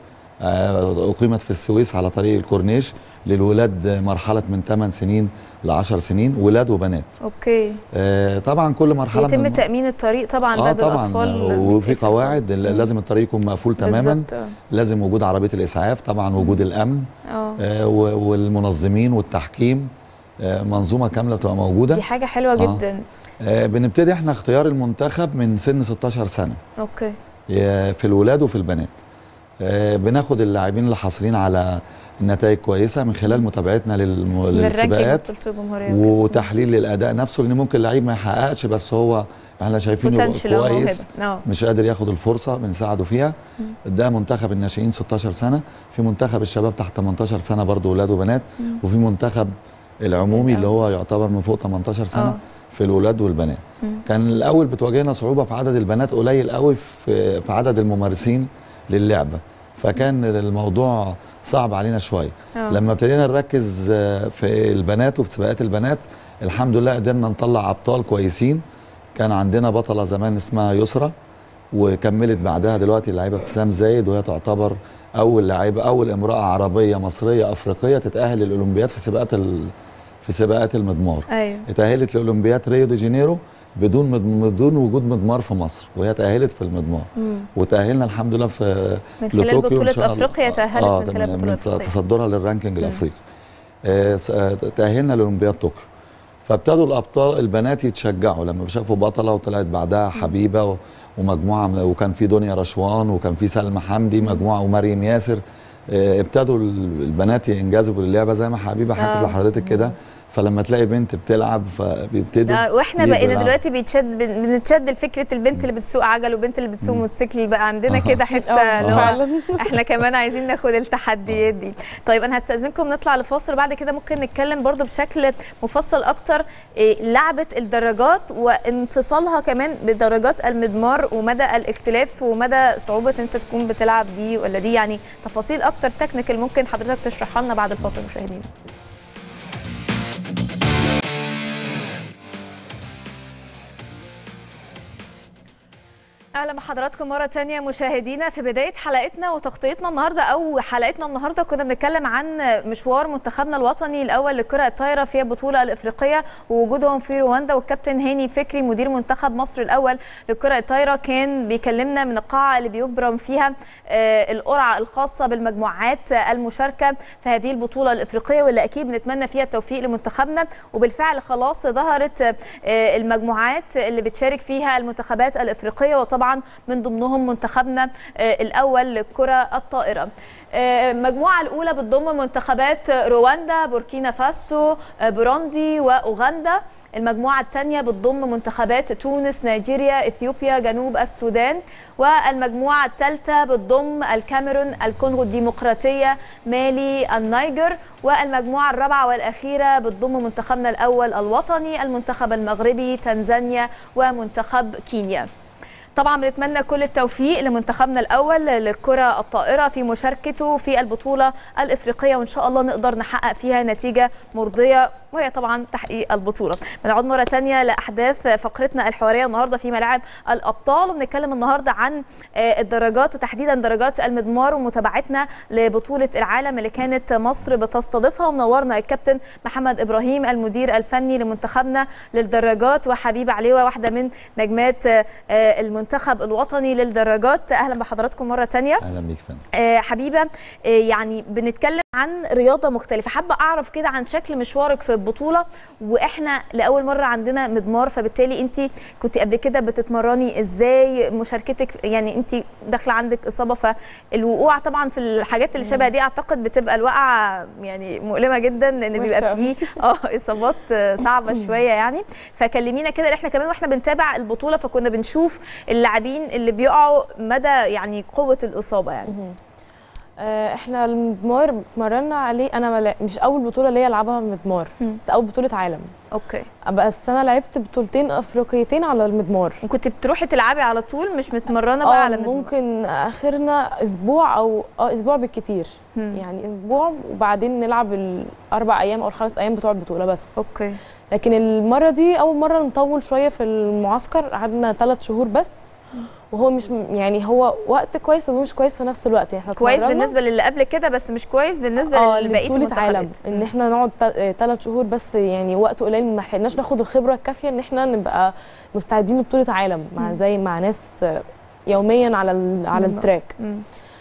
آه، اقيمت في السويس على طريق الكورنيش للولاد مرحله من 8 سنين ل 10 سنين ولاد وبنات اوكي آه، طبعا كل مرحله يتم من تامين الطريق طبعا اه بدل طبعا الاطفال وفي قواعد لازم الطريق يكون مقفول تماما بالظبط، آه. لازم وجود عربيه الاسعاف طبعا وجود الامن اه آه، و- والمنظمين والتحكيم آه، منظومه كامله تبقى موجوده دي حاجه حلوه آه. جدا آه، بنبتدي احنا اختيار المنتخب من سن 16 سنه اوكي يا في الولاد وفي البنات آه، بناخد اللاعبين اللي حاصلين على نتائج كويسه من خلال متابعتنا للم- من الرانكينج للسباقات بطوله الجمهوريه وتحليل للاداء نفسه لان ممكن لعيب ما يحققش بس هو احنا شايفينه Potential أو كويس موهبة. آه. مش قادر ياخد الفرصه بنساعده فيها ده منتخب الناشئين 16 سنه في منتخب الشباب تحت 18 سنه برضه ولاد وبنات مم. وفي منتخب العمومي اللي هو يعتبر من فوق 18 سنه آه. في الولاد والبنات مم. كان الاول بتواجهنا صعوبه في عدد البنات قليل قوي في في عدد الممارسين للعبه فكان الموضوع صعب علينا شويه آه. لما ابتدينا نركز آه، في البنات وفي سباقات البنات الحمد لله قدرنا نطلع ابطال كويسين كان عندنا بطله زمان اسمها يسرى وكملت بعدها دلوقتي اللعيبه ابتسام زايد وهي تعتبر اول لعيبه اول امراه عربيه مصريه افريقيه تتاهل للاولمبياد في سباقات ال... في سباقات المضمار ايوه اتاهلت لاولمبياد ريو دي جانيرو بدون مد... بدون وجود مضمار في مصر وهي تاهلت في المضمار مم. وتاهلنا الحمد لله في من خلال لطوكيو إن بطولة شاء الله. أفريقيا تأهلت آه من خلال من- بطولة من أفريقيا. تصدرها للرانكينج الافريقي آه، س- آه، تاهلنا لاولمبياد طوكيو فابتدوا الابطال البنات يتشجعوا لما شافوا بطله وطلعت بعدها حبيبه و- ومجموعه من- وكان في دنيا رشوان وكان في سلمى حمدي مجموعه ومريم ياسر آه، ابتدوا ال- البنات ينجذبوا للعبه زي ما حبيبه حكت آه. لحضرتك كده فلما تلاقي بنت بتلعب فبيبتدوا لا واحنا يجوا بقينا يلعبوا. دلوقتي بيتشد بن- بنتشد لفكره البنت اللي بتسوق عجل وبنت اللي بتسوق موتوسيكل بقى عندنا آه. كده حته آه، اللي هو فعلا. احنا كمان عايزين ناخد التحديات دي طيب انا هستاذنكم نطلع لفاصل وبعد كده ممكن نتكلم برضو بشكل مفصل اكتر إيه، لعبه الدراجات وانفصالها كمان بدرجات المضمار ومدى الاختلاف ومدى صعوبه انت تكون بتلعب دي ولا دي يعني تفاصيل اكتر تكنيكال ممكن حضرتك تشرحها لنا بعد الفاصل مشاهدينا اهلا بحضراتكم مره تانية مشاهدينا في بدايه حلقتنا وتغطيتنا النهارده او حلقتنا النهارده كنا بنتكلم عن مشوار منتخبنا الوطني الاول لكره الطايره في البطوله الافريقيه ووجودهم في رواندا والكابتن هاني فكري مدير منتخب مصر الاول لكره الطايره كان بيكلمنا من القاعه اللي بيجبرم فيها آه، القرعه الخاصه بالمجموعات المشاركه في هذه البطوله الافريقيه واللي اكيد بنتمنى فيها التوفيق لمنتخبنا وبالفعل خلاص ظهرت آه، المجموعات اللي بتشارك فيها المنتخبات الافريقيه وطبعا من ضمنهم منتخبنا آه، الاول للكره الطائره آه، المجموعه الاولى بتضم منتخبات رواندا بوركينا فاسو آه، بوروندي واوغندا المجموعة الثانية بتضم منتخبات تونس، نيجيريا، اثيوبيا، جنوب السودان، والمجموعة الثالثة بتضم الكاميرون، الكونغو الديمقراطية، مالي، النيجر، والمجموعة الرابعة والأخيرة بتضم منتخبنا الأول الوطني، المنتخب المغربي، تنزانيا، ومنتخب كينيا. طبعا بنتمنى كل التوفيق لمنتخبنا الاول للكره الطائره في مشاركته في البطوله الافريقيه وان شاء الله نقدر نحقق فيها نتيجه مرضيه وهي طبعا تحقيق البطوله بنعود مره تانية لاحداث فقرتنا الحواريه النهارده في ملاعب الابطال وبنتكلم النهارده عن آه، الدرجات وتحديدا درجات المضمار ومتابعتنا لبطوله العالم اللي كانت مصر بتستضيفها ومنورنا الكابتن محمد ابراهيم المدير الفني لمنتخبنا للدراجات وحبيبه عليوه واحده من نجمات آه، آه، المنتخب الوطني للدراجات اهلا بحضراتكم مره تانية اهلا بيك فندم آه، حبيبه آه، يعني بنتكلم عن رياضه مختلفه حابه اعرف كده عن شكل مشوارك في البطوله واحنا لاول مره عندنا مضمار فبالتالي انت كنت قبل كده بتتمرني ازاي مشاركتك يعني انت داخله عندك اصابه فالوقوع طبعا في الحاجات اللي شبه دي اعتقد بتبقى الوقعه يعني مؤلمه جدا لان بيبقى وحشة فيه اه اصابات آه، صعبه شويه يعني فكلمينا كده احنا كمان واحنا بنتابع البطوله فكنا بنشوف اللاعبين اللي بيقعوا مدى يعني قوه الاصابه يعني آه، احنا المضمار اتمرنا عليه انا ملا... مش اول بطوله ليا العبها مضمار بس اول بطوله عالم اوكي بس انا لعبت بطولتين افريقيتين على المضمار كنت بتروحي تلعبي على طول مش متمرنه بقى اه على المضمار ممكن اخرنا اسبوع او اه اسبوع بالكتير يعني اسبوع وبعدين نلعب الاربع ايام او الخمس ايام بتوع البطوله بس اوكي لكن المره دي اول مره نطول شويه في المعسكر قعدنا ثلاث شهور بس وهو مش يعني هو وقت كويس ومش كويس في نفس الوقت يعني احنا كويس اتمرنا- بالنسبه للي قبل كده بس مش كويس بالنسبه اه لبقيه لبطولة المنتخبات عالم ان احنا نقعد ثلاث شهور بس يعني وقت قليل ما لحقناش ناخد الخبره الكافيه ان احنا نبقى مستعدين لبطوله عالم مع مم. زي مع ناس آه، يوميا على ال- على مم. التراك مم.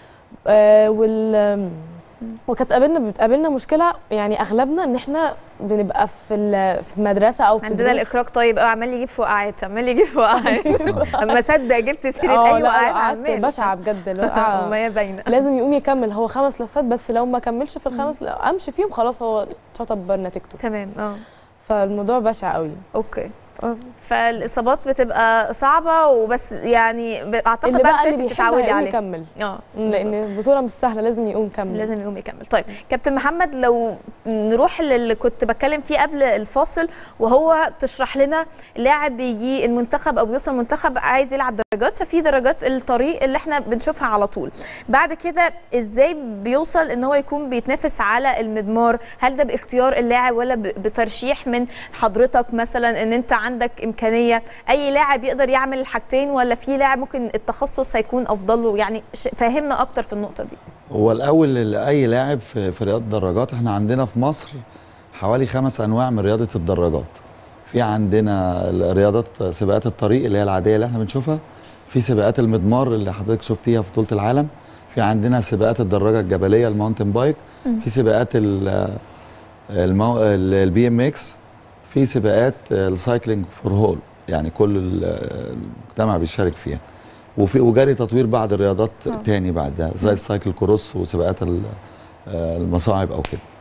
آه وال وكانت قابلنا بتقابلنا مشكله يعني اغلبنا ان احنا بنبقى في ال- في مدرسه او في عندنا دروس. الاخراج طيب قوي عمال يجيب فوقعات عمال يجيب فوقعات اما صدق جبت سيره اه اي لا وقعات وقعت عمال بشعه بجد الوقعه ما هي باينه لازم يقوم يكمل هو خمس لفات بس لو ما كملش في الخمس لو امشي فيهم خلاص هو شطب نتيجته تمام اه فالموضوع بشع قوي اوكي فالاصابات بتبقى صعبه وبس يعني ب- اعتقد اللي بقى بقى عشان اللي انت بيحب بتتعودي هيقوم عليه يكمل اه لان البطوله مش سهله لازم يقوم يكمل لازم يقوم يكمل طيب كابتن محمد لو نروح للي كنت بتكلم فيه قبل الفاصل وهو تشرح لنا لاعب بيجي المنتخب او بيوصل المنتخب عايز يلعب درجات ففي درجات الطريق اللي احنا بنشوفها على طول بعد كده ازاي بيوصل ان هو يكون بيتنافس على المضمار هل ده باختيار اللاعب ولا ب- بترشيح من حضرتك مثلا ان انت عندك امكانيه اي لاعب يقدر يعمل الحاجتين ولا في لاعب ممكن التخصص هيكون افضل له يعني ش- فهمنا اكتر في النقطه دي هو الاول اي لاعب في, في رياضه الدراجات احنا عندنا في مصر حوالي خمس انواع من رياضه الدراجات في عندنا رياضات سباقات الطريق اللي هي العاديه اللي احنا بنشوفها في سباقات المضمار اللي حضرتك شفتيها في بطوله العالم في عندنا سباقات الدراجه الجبليه الماونتن بايك مم. في سباقات ال- المو... البي ام اكس في سباقات السايكلينج فور هول يعني كل ال- المجتمع بيشارك فيها وفي وجاري تطوير بعض الرياضات آه. تاني بعدها زي السايكل كروس وسباقات ال- آه، المصاعب او كده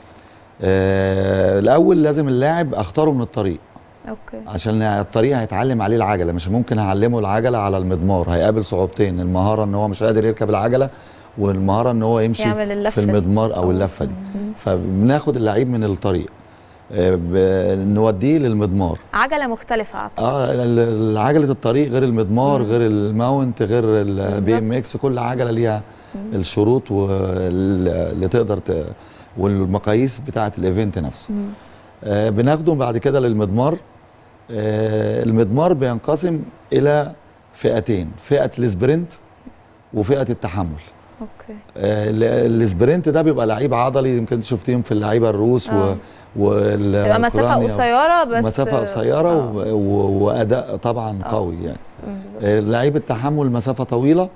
آه، الاول لازم اللاعب اختاره من الطريق اوكي عشان الطريق هيتعلم عليه العجله مش ممكن هعلمه العجله على المضمار هيقابل صعوبتين المهاره ان هو مش قادر يركب العجله والمهاره ان هو يمشي يعمل اللفة في دي. المضمار او اللفه دي فبناخد اللعيب من الطريق آه، ب- نوديه للمضمار عجله مختلفه اعتقد اه ال- ال- عجله الطريق غير المضمار غير الماونت غير البي ام اكس كل عجله ليها الشروط وال- اللي تقدر ت... والمقاييس بتاعه الايفنت نفسه آه بناخده بعد كده للمضمار آه المضمار بينقسم الى فئتين فئه السبرنت وفئه التحمل اوكي آه ال- السبرنت ده بيبقى لعيب عضلي يمكن شفتيهم في اللعيبه الروس آه. و وال- تبقى مسافة الأوكرانيا. قصيرة بس- مسافه قصيره و... و... واداء طبعا قوي يعني آه، لعيب التحمل مسافه طويله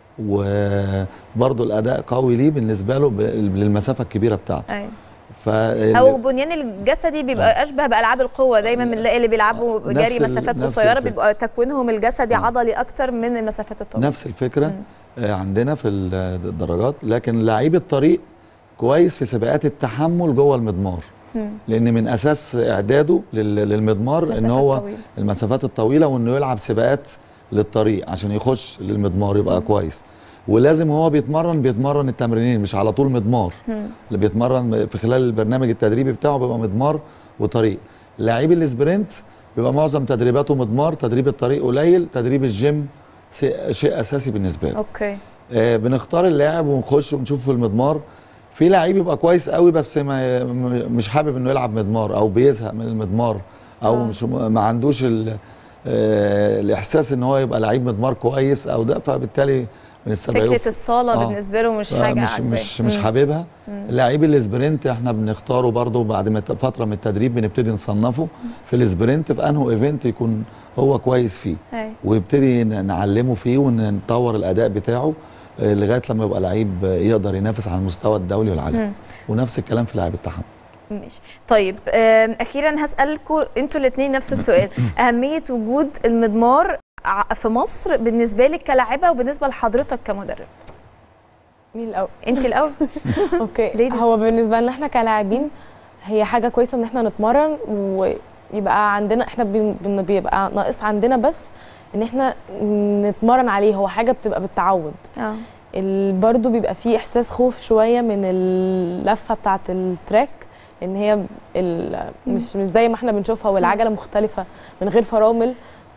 وبرضه الاداء قوي ليه بالنسبه له ب... للمسافه الكبيره بتاعته ايوه ف او بنيان الجسدي بيبقى اشبه بالعاب القوه دايما بنلاقي اللي بيلعبوا نفس جري ال- مسافات نفس قصيره الفكرة. بيبقى تكوينهم الجسدي عضلي اكتر من المسافات الطويله نفس الفكره آه، عندنا في الدرجات لكن لعيب الطريق كويس في سباقات التحمل جوه المضمار مم. لان من اساس اعداده لل- للمضمار ان مسافات هو طويلة. المسافات الطويله وانه يلعب سباقات للطريق عشان يخش للمضمار يبقى كويس ولازم هو بيتمرن بيتمرن التمرينين مش على طول مضمار مم. اللي بيتمرن في خلال البرنامج التدريبي بتاعه بيبقى مضمار وطريق لعيب السبرنت بيبقى معظم تدريباته مضمار تدريب الطريق قليل تدريب الجيم شيء- شيء اساسي بالنسبه له اوكي آه، بنختار اللاعب ونخش ونشوف في المضمار في لعيب يبقى كويس قوي بس ما م- مش حابب انه يلعب مضمار او بيزهق من المضمار او آه. مش ما عندوش ال- آه، الاحساس ان هو يبقى لعيب مضمار كويس او ده فبالتالي بنستبعده فكره الصاله آه. بالنسبه له مش آه، حاجه مش عاجباه. مش مش مم. حاببها مم. اللعيب الاسبرنت احنا بنختاره برضه بعد ما ت- فتره من التدريب بنبتدي نصنفه في الاسبرنت في انه ايفنت يكون هو كويس فيه أيوة. ويبتدي ن- نعلمه فيه ونطور الاداء بتاعه آه، لغايه لما يبقى لعيب آه، يقدر ينافس على المستوى الدولي والعالمي مم. ونفس الكلام في لعيب التحمل ماشي طيب آم، اخيرا هسالكم انتوا الاثنين نفس السؤال اهميه وجود المضمار ع- في مصر بالنسبه لك كلاعبه وبالنسبه لحضرتك كمدرب مين الاول انت الاول اوكي هو بالنسبه لنا احنا كلاعبين هي حاجه كويسه ان احنا نتمرن ويبقى عندنا احنا بن- بن- بيبقى ناقص عندنا بس ان احنا نتمرن عليه هو حاجه بتبقى بالتعود اه ال- برضو بيبقى فيه احساس خوف شويه من اللفه بتاعه التراك ان هي ال- مش مش زي ما احنا بنشوفها والعجله مختلفه من غير فرامل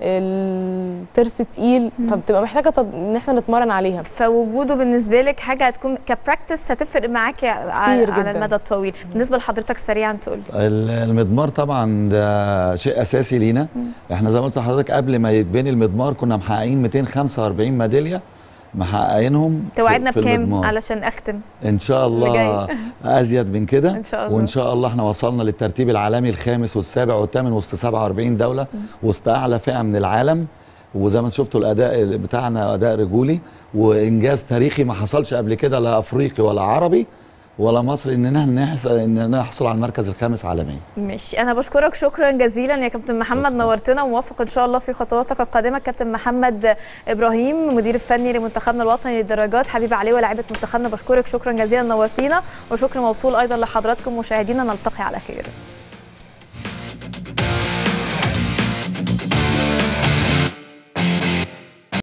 الترس تقيل فبتبقى محتاجه تد- ان احنا نتمرن عليها فوجوده بالنسبه لك حاجه هتكون كبراكتس هتفرق معاكي على, كتير على جداً. المدى الطويل بالنسبه لحضرتك سريعا تقول ال- المضمار طبعا ده شيء اساسي لينا احنا زي ما قلت لحضرتك قبل ما يتبني المضمار كنا محققين 245 ميداليه محققينهم في- توعدنا في بكام المضمار. علشان اختم ان شاء اللي الله جاي. ازيد من كده إن شاء الله. وان شاء الله احنا وصلنا للترتيب العالمي الخامس والسابع والثامن وسط 47 دوله وسط اعلى فئه من العالم وزي ما شفتوا الاداء بتاعنا اداء رجولي وانجاز تاريخي ما حصلش قبل كده لا افريقي ولا عربي ولا مصري اننا نحصل ان نحصل على المركز الخامس عالميا ماشي انا بشكرك شكرا جزيلا يا كابتن محمد نورتنا وموفق ان شاء الله في خطواتك القادمه كابتن محمد ابراهيم مدير الفني لمنتخبنا الوطني للدراجات حبيب علي ولاعيبه منتخبنا بشكرك شكرا جزيلا نورتينا وشكر موصول ايضا لحضراتكم مشاهدينا نلتقي على خير